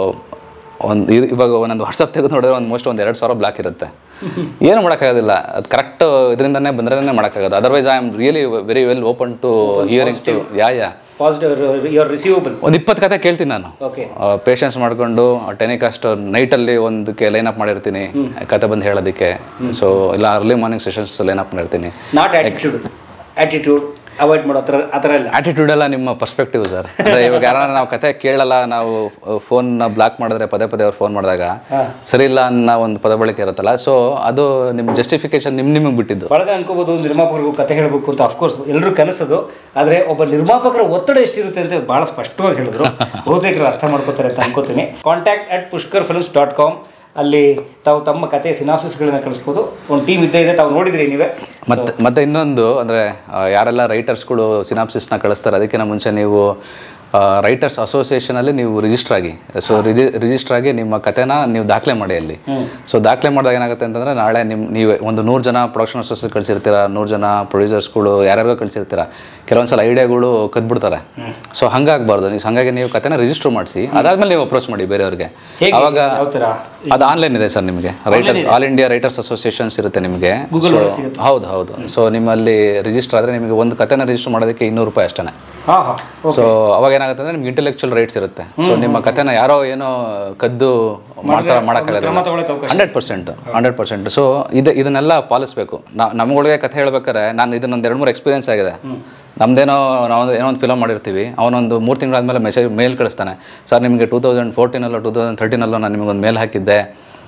ಒಂದು ಇವಾಗ ಒಂದೊಂದು ವಾಟ್ಸಪ್ ತೆಗೆದು ನೋಡಿದ್ರೆ ಒಂದು ಮೋಸ್ಟ್ ಒಂದು ಎರಡು ಸಾವಿರ ಬ್ಲಾಕ್ ಇರುತ್ತೆ ಏನು ಮಾಡೋಕ್ಕಾಗೋದಿಲ್ಲ ಅದು ಕರೆಕ್ಟ್ ಇದರಿಂದನೇ ಬಂದ್ರೇ ಮಾಡೋಕ್ಕಾಗೋದು otherwise I am really very well open to hearing to yeah yeah positive your receivable ಒಂದು ಇಪ್ಪತ್ತು ಕತೆ ಕೇಳ್ತೀನಿ ನಾನು ಓಕೆ ಪೇಷನ್ಸ್ ಮಾಡಿಕೊಂಡು ಟೆನಿಕಾಸ್ಟ್ ನೈಟಲ್ಲಿ ಒಂದಕ್ಕೆ ಲೈನ್ ಅಪ್ ಮಾಡಿರ್ತೀನಿ ಕತೆ ಬಂದು ಹೇಳೋದಕ್ಕೆ ಸೊ ಇಲ್ಲ early morning sessions line up ಮಾಡಿರ್ತೀನಿ ನಾಟ್ ಆಟಿಟ್ಯೂಡ್ ಆಟಿಟ್ಯೂಡ್ ಅವಾಯ್ಡ್ ಮಾಡೋ ಥರ ಆ ಥರ ಇಲ್ಲ ಆಟಿಟ್ಯೂಡ್ ಎಲ್ಲ ನಿಮ್ಮ ಪರ್ಸ್ಪೆಕ್ಟಿವ್ ಸರ್ ಅಂದರೆ ಇವಾಗ ಯಾರನ್ನ ನಾವು ಕತೆ ಕೇಳಲ್ಲ ನಾವು ಫೋನ್ನ ಬ್ಲಾಕ್ ಮಾಡಿದ್ರೆ ಪದೇ ಪದೇ ಅವ್ರು ಫೋನ್ ಮಾಡಿದಾಗ ಸರಿ ಇಲ್ಲ ಅನ್ನೋ ಒಂದು ಪದ ಬಳಕೆ ಇರುತ್ತಲ್ಲ ಸೊ ಅದು ನಿಮ್ಮ ಜಸ್ಟಿಫಿಕೇಶನ್ ನಿಮ್ ನಿಮಗೆ ಬಿಟ್ಟಿದ್ದು ಬಹಳ ಜನ ಅನ್ಕೋಬಹುದು ಒಂದು ನಿರ್ಮಾಪಕರಿಗೂ ಕತೆ ಹೇಳಬೇಕು ಅಂತ ಅಫ್ಕೋರ್ಸ್ ಎಲ್ಲರೂ ಕನಸದು ಆದರೆ ಒಬ್ಬ ನಿರ್ಮಾಪಕರ ಒತ್ತಡ ಎಷ್ಟಿರುತ್ತೆ ಅಂತ ಬಹಳ ಸ್ಪಷ್ಟವಾಗಿ ಹೇಳಿದ್ರು ಬಹುತೇಕರು ಅರ್ಥ ಮಾಡ್ಕೋತಾರೆ ಅಂತ ಅನ್ಕೋತೀನಿ contact at Pushkar films dot com ಅಲ್ಲಿ ತಾವು ತಮ್ಮ ಕತೆ ಸಿನಾಪ್ಸಿಸ್ಗಳನ್ನ ಕಳಿಸ್ಬೋದು ಒಂದು ಟೀಮ್ ಇದ್ದೇ ಇದೆ ತಾವು ನೋಡಿದ್ರಿ ನೀವೇ ಮತ್ತೆ ಮತ್ತೆ ಇನ್ನೊಂದು ಅಂದರೆ ಯಾರೆಲ್ಲ ರೈಟರ್ಸ್ಗಳು ಸಿನಾಪ್ಸಿಸ್ನ ಕಳಿಸ್ತಾರೆ ಅದಕ್ಕಿಂತ ಮುಂಚೆ ನೀವು ರೈಟರ್ಸ್ ಅಸೋಸಿಯೇಷನಲ್ಲಿ ನೀವು ರಿಜಿಸ್ಟರ್ ಆಗಿ ಸೊ ರಿಜಿ ರಿಜಿಸ್ಟರ್ ಆಗಿ ನಿಮ್ಮ ಕತೆನ ನೀವು ದಾಖಲೆ ಮಾಡಿ ಅಲ್ಲಿ ಸೊ ದಾಖಲೆ ಮಾಡಿದಾಗ ಏನಾಗುತ್ತೆ ಅಂತಂದರೆ ನಾಳೆ ನಿಮ್ಮ ನೀವು ಒಂದು ನೂರು ಜನ ಪ್ರೊಡಕ್ಷನ್ ಅಸೋಸಿಯೇಟ್ ಕಳಿಸಿರ್ತೀರ ನೂರು ಜನ ಪ್ರೊಡ್ಯೂಸರ್ಸ್ಗಳು ಯಾರ್ಯಾರಿಗೋ ಕಳಿಸಿರ್ತೀರ ಕೆಲವೊಂದು ಸಲ ಐಡಿಯಾಗಳು ಕದ್ಬಿಡ್ತಾರೆ ಸೊ ಹಂಗಾಗಬಾರ್ದು ನೀವು ಹಾಗಾಗಿ ನೀವು ಕತೆನ ರಿಜಿಸ್ಟರ್ ಮಾಡಿಸಿ ಅದಾದ್ಮೇಲೆ ನೀವು ಅಪ್ರೋಚ್ ಮಾಡಿ ಬೇರೆಯವ್ರಿಗೆ ಹೇಗೆ ಅವಾಗ ಯಾವ ಥರ ಅದು ಆನ್ಲೈನ್ ಇದೆ ಸರ್ ನಿಮಗೆ writers all India writers associations ಇರುತ್ತೆ ನಿಮಗೆ Google So, ಒಳಗೆ ಸಿಗುತ್ತೆ. ಹೌದು ಹೌದು ಸೊ ನಿಮ್ಮಲ್ಲಿ ರಿಜಿಸ್ಟರ್ ಆದರೆ ನಿಮಗೆ ಒಂದು ಕತೆನ ರಿಜಿಸ್ಟರ್ ಮಾಡೋದಕ್ಕೆ ಇನ್ನೂರು ರೂಪಾಯಿ ಅಷ್ಟೇ ಹಾಂ ಹಾಂ ಸೊ ಅವಾಗ ಏನಾಗುತ್ತೆ ಅಂದರೆ ನಿಮ್ಗೆ ಇಂಟೆಲೆಕ್ಚುಯಲ್ ರೈಟ್ಸ್ ಇರುತ್ತೆ ಸೊ ನಿಮ್ಮ ಕತೆನ ಯಾರೋ ಏನೋ ಕದ್ದು ಮಾಡ್ತಾರೆ ಮಾಡೋಕ್ಕಾಗಲ್ಲ ಕ್ರಮ ತಗೊಳಕ್ಕೆ ಅವಕಾಶ hundred percent hundred percent so ಇದು ಇದನ್ನೆಲ್ಲ ಪಾಲಿಸ್ಬೇಕು ನಾ ನಮ್ಗಳಿಗೆ ಕಥೆ ಹೇಳ್ಬೇಕಾರೆ ನಾನು ಇದನ್ನ ಒಂದು ಎರಡು ಮೂರು ಎಕ್ಸ್ಪೀರಿಯನ್ಸ್ ಆಗಿದೆ ನಮ್ದೇನೋ ನಾವು ಏನೋ ಒಂದು ಫಿಲಮ್ ಮಾಡಿರ್ತೀವಿ ಅವನೊಂದು ಮೂರು ತಿಂಗಳಾದ್ಮೇಲೆ ಮೆಸೇಜ್ ಮೇಲ್ ಕಳಿಸ್ತಾನೆ ಸರ್ ನಿಮಗೆ ಟೂ ತೌಸಂಡ್ ಫೋರ್ಟೀನಲ್ಲೋ ಟೂ ತೌಸಂಡ್ ಥರ್ಟೀನಲ್ಲೋ ನಾನು ನಿಮಗೊಂದು ಮೇಲ್ ಹಾಕಿದ್ದೆ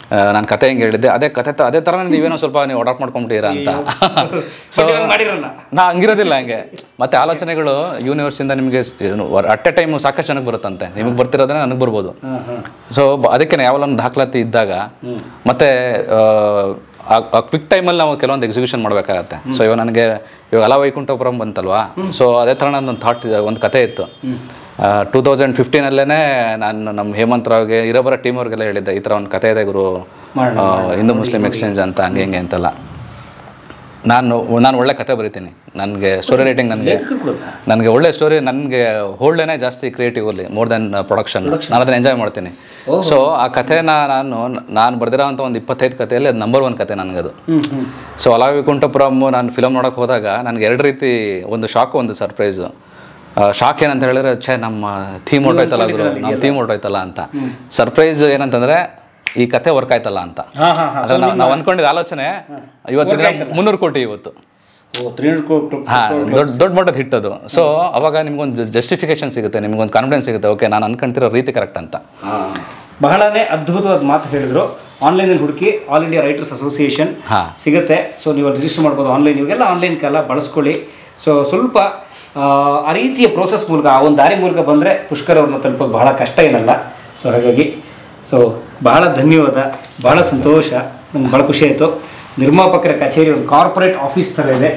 ನಾನು ಕತೆ ಹೆಂಗೆ ಹೇಳಿದ್ದೆ ಅದೇ ಕತೆ ತ- ಅದೇ ಥರ ನೀವೇನೋ ಸ್ವಲ್ಪ ನೀವು ಅಡಾಪ್ಟ್ ಮಾಡ್ಕೊಂಬಿಟ್ಟಿರಾ ಅಂತ ಸೊ But ಇವಾಗ ಮಾಡಿರಲ್ಲ. ನಾ ಹಂಗಿರೋದಿಲ್ಲ ಹಂಗೆ ಮತ್ತೆ ಆಲೋಚನೆಗಳು ಯೂನಿವರ್ಸಿಂದ ನಿಮಗೆ ಅಟ್ ಎ ಟೈಮ್ ಸಾಕಷ್ಟು ಜನಕ್ಕೆ ಬರುತ್ತಂತೆ ನಿಮಗೆ ಬರ್ತಿರೋದ್ರೆ ನನಗೆ ಬರ್ಬೋದು ಸೊ ಅದಕ್ಕೆ ಯಾವಲ್ಲ ಒಂದು ದಾಖಲಾತಿ ಇದ್ದಾಗ ಮತ್ತೆ ಆ ಕ್ವಿಕ್ ಟೈಮಲ್ಲಿ ನಾವು ಕೆಲವೊಂದು ಎಕ್ಸಿಕ್ಯೂಷನ್ ಮಾಡಬೇಕಾಗತ್ತೆ ಸೊ ಇವಾಗ ನನಗೆ ಇವಾಗ ಅಲ ವೈಕುಂಠಪುರಂ ಬಂತಲ್ವಾ ಸೊ ಅದೇ ಥರ ನಂದೊಂದು ಥಾಟ್ ಒಂದು ಕತೆ ಇತ್ತು ಟೂ ತೌಸಂಡ್ ಫಿಫ್ಟೀನಲ್ಲೇ ನಾನು ನಮ್ಮ ಹೇಮಂತ್ ರಾವ್ಗೆ ಇರೋಬರ ಟೀಮ್ ಅವ್ರಿಗೆಲ್ಲ ಹೇಳಿದ್ದೆ ಈ ಥರ ಒಂದು ಕತೆ ಇದೆ ಗುರು ಆ, ಹಿಂದೂ ಮುಸ್ಲಿಂ ಎಕ್ಸ್ಚೇಂಜ್ ಅಂತ ಹಂಗೆ ಹಿಂಗೆ ಅಂತೆಲ್ಲ ನಾನು ನಾನು ಒಳ್ಳೆ ಕತೆ ಬರಿತೀನಿ ನನಗೆ ಸ್ಟೋರಿ ರೈಟಿಂಗ್ ನನಗೆ ನನಗೆ ಒಳ್ಳೆ ಸ್ಟೋರಿ ನನಗೆ ಹೋಲ್ಡೇನೆ ಜಾಸ್ತಿ ಕ್ರಿಯೇಟಿವ್ ಅಲ್ಲಿ ಮೋರ್ ದೆನ್ ಪ್ರೊಡಕ್ಷನ್ ನಾನು ಅದನ್ನ ಎಂಜಾಯ್ ಮಾಡ್ತೀನಿ ಸೊ ಆ ಕಥೆನ ನಾನು ನಾನು ಬರೆದಿರೋ ಅಂಥ ಒಂದು ಇಪ್ಪತ್ತೈದು ಕಥೆಯಲ್ಲಿ ಅದು ನಂಬರ್ ಒನ್ ಕತೆ ನನಗದು ಸೊ ಅಲಾ ವಿಕುಂಠಪುರಮ್ ನಾನು ಫಿಲಮ್ ನೋಡೋಕೆ ಹೋದಾಗ ನನಗೆ ಎರಡು ರೀತಿ ಒಂದು ಶಾಕ್ ಒಂದು ಸರ್ಪ್ರೈಸು ಶಾಕ್ ಏನಂತ ಹೇಳಿದ್ರೆ ಛೇ ನಮ್ಮ ಥೀಮ್ ಹೊರ್ಟೋಯ್ತಲ್ಲ ಗುರು ನಮ್ಮ ಥೀಮ್ ಹೊರ್ಟೋಯ್ತಲ್ಲ ಅಂತ ಸರ್ಪ್ರೈಸ್ ಏನಂತಂದ್ರೆ ಈ ಕತೆ ವರ್ಕ್ ಆಯ್ತಲ್ಲ ಅಂತ ಅದ್ರ ನಾವು ನಾವು ಅನ್ಕೊಂಡಿದ್ದ ಆಲೋಚನೆ ಇವತ್ತಿನ ಮುನ್ನೂರು ಕೋಟಿ ಇವತ್ತು ಹಾ ದೊಡ್ಡ ದೊಡ್ಡ ಮಟ್ಟದ ಹಿಟ್ ಅದು ಸೊ ಅವಾಗ ನಿಮ್ಗೊಂದು ಜಸ್ಟಿಫಿಕೇಶನ್ ಸಿಗುತ್ತೆ ನಿಮ್ಗೊಂದು ಕಾನ್ಫಿಡೆನ್ಸ್ ಸಿಗುತ್ತೆ ಓಕೆ ನಾನು ಅನ್ಕೊಂತಿರೋ ರೀತಿ ಕರೆಕ್ಟ್ ಅಂತ ಬಹಳನೇ ಅದ್ಭುತವಾದ ಮಾತು ಹೇಳಿದ್ರು ಆನ್ಲೈನಲ್ಲಿ ಹುಡುಕಿ ಆಲ್ ಇಂಡಿಯಾ ರೈಟರ್ಸ್ ಅಸೋಸಿಯೇಷನ್ ಹಾ. ಸಿಗುತ್ತೆ ಸೊ ನೀವು ರಿಜಿಸ್ಟರ್ ಮಾಡ್ಬೋದು ಆನ್ಲೈನ್ ಇವಾಗೆಲ್ಲ ಆನ್ಲೈನ್ ಕಾಲ ಬಳಸ್ಕೊಳ್ಳಿ ಸೊ ಸ್ವಲ್ಪ ಆ, ಆ ರೀತಿಯ ಪ್ರೋಸೆಸ್ ಮೂಲಕ ಆ ಒಂದು ದಾರಿ ಮೂಲಕ ಬಂದರೆ ಪುಷ್ಕರ್ ಅವ್ರನ್ನ ತಲುಪೋದು ಬಹಳ ಕಷ್ಟ ಏನಲ್ಲ ಸೊ ಹಾಗಾಗಿ ಸೊ ಬಹಳ ಧನ್ಯವಾದ ಬಹಳ ಸಂತೋಷ ನಂಗೆ ಭಾಳ ಖುಷಿ ಆಯಿತು ನಿರ್ಮಾಪಕರ ಕಚೇರಿ ಒಂದು ಕಾರ್ಪೊರೇಟ್ ಆಫೀಸ್ ಥರ ಇದೆ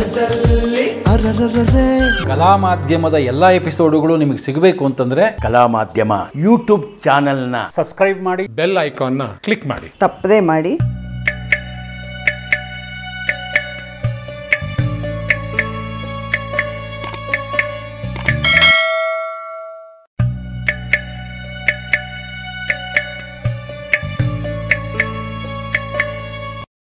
ಕಲಾ ಮಾಧ್ಯಮದ ಎಲ್ಲ ಎಪಿಸೋಡುಗಳು ನಿಮಗೆ ಸಿಗಬೇಕು ಅಂತಂದ್ರೆ ಕಲಾ ಮಾಧ್ಯಮ ಯೂಟ್ಯೂಬ್ ಚಾನೆಲ್ನ ಬೆಲ್ ಐಕಾನ್ನ ಕ್ಲಿಕ್ ಮಾಡಿ ತಪ್ಪದೇ ಮಾಡಿ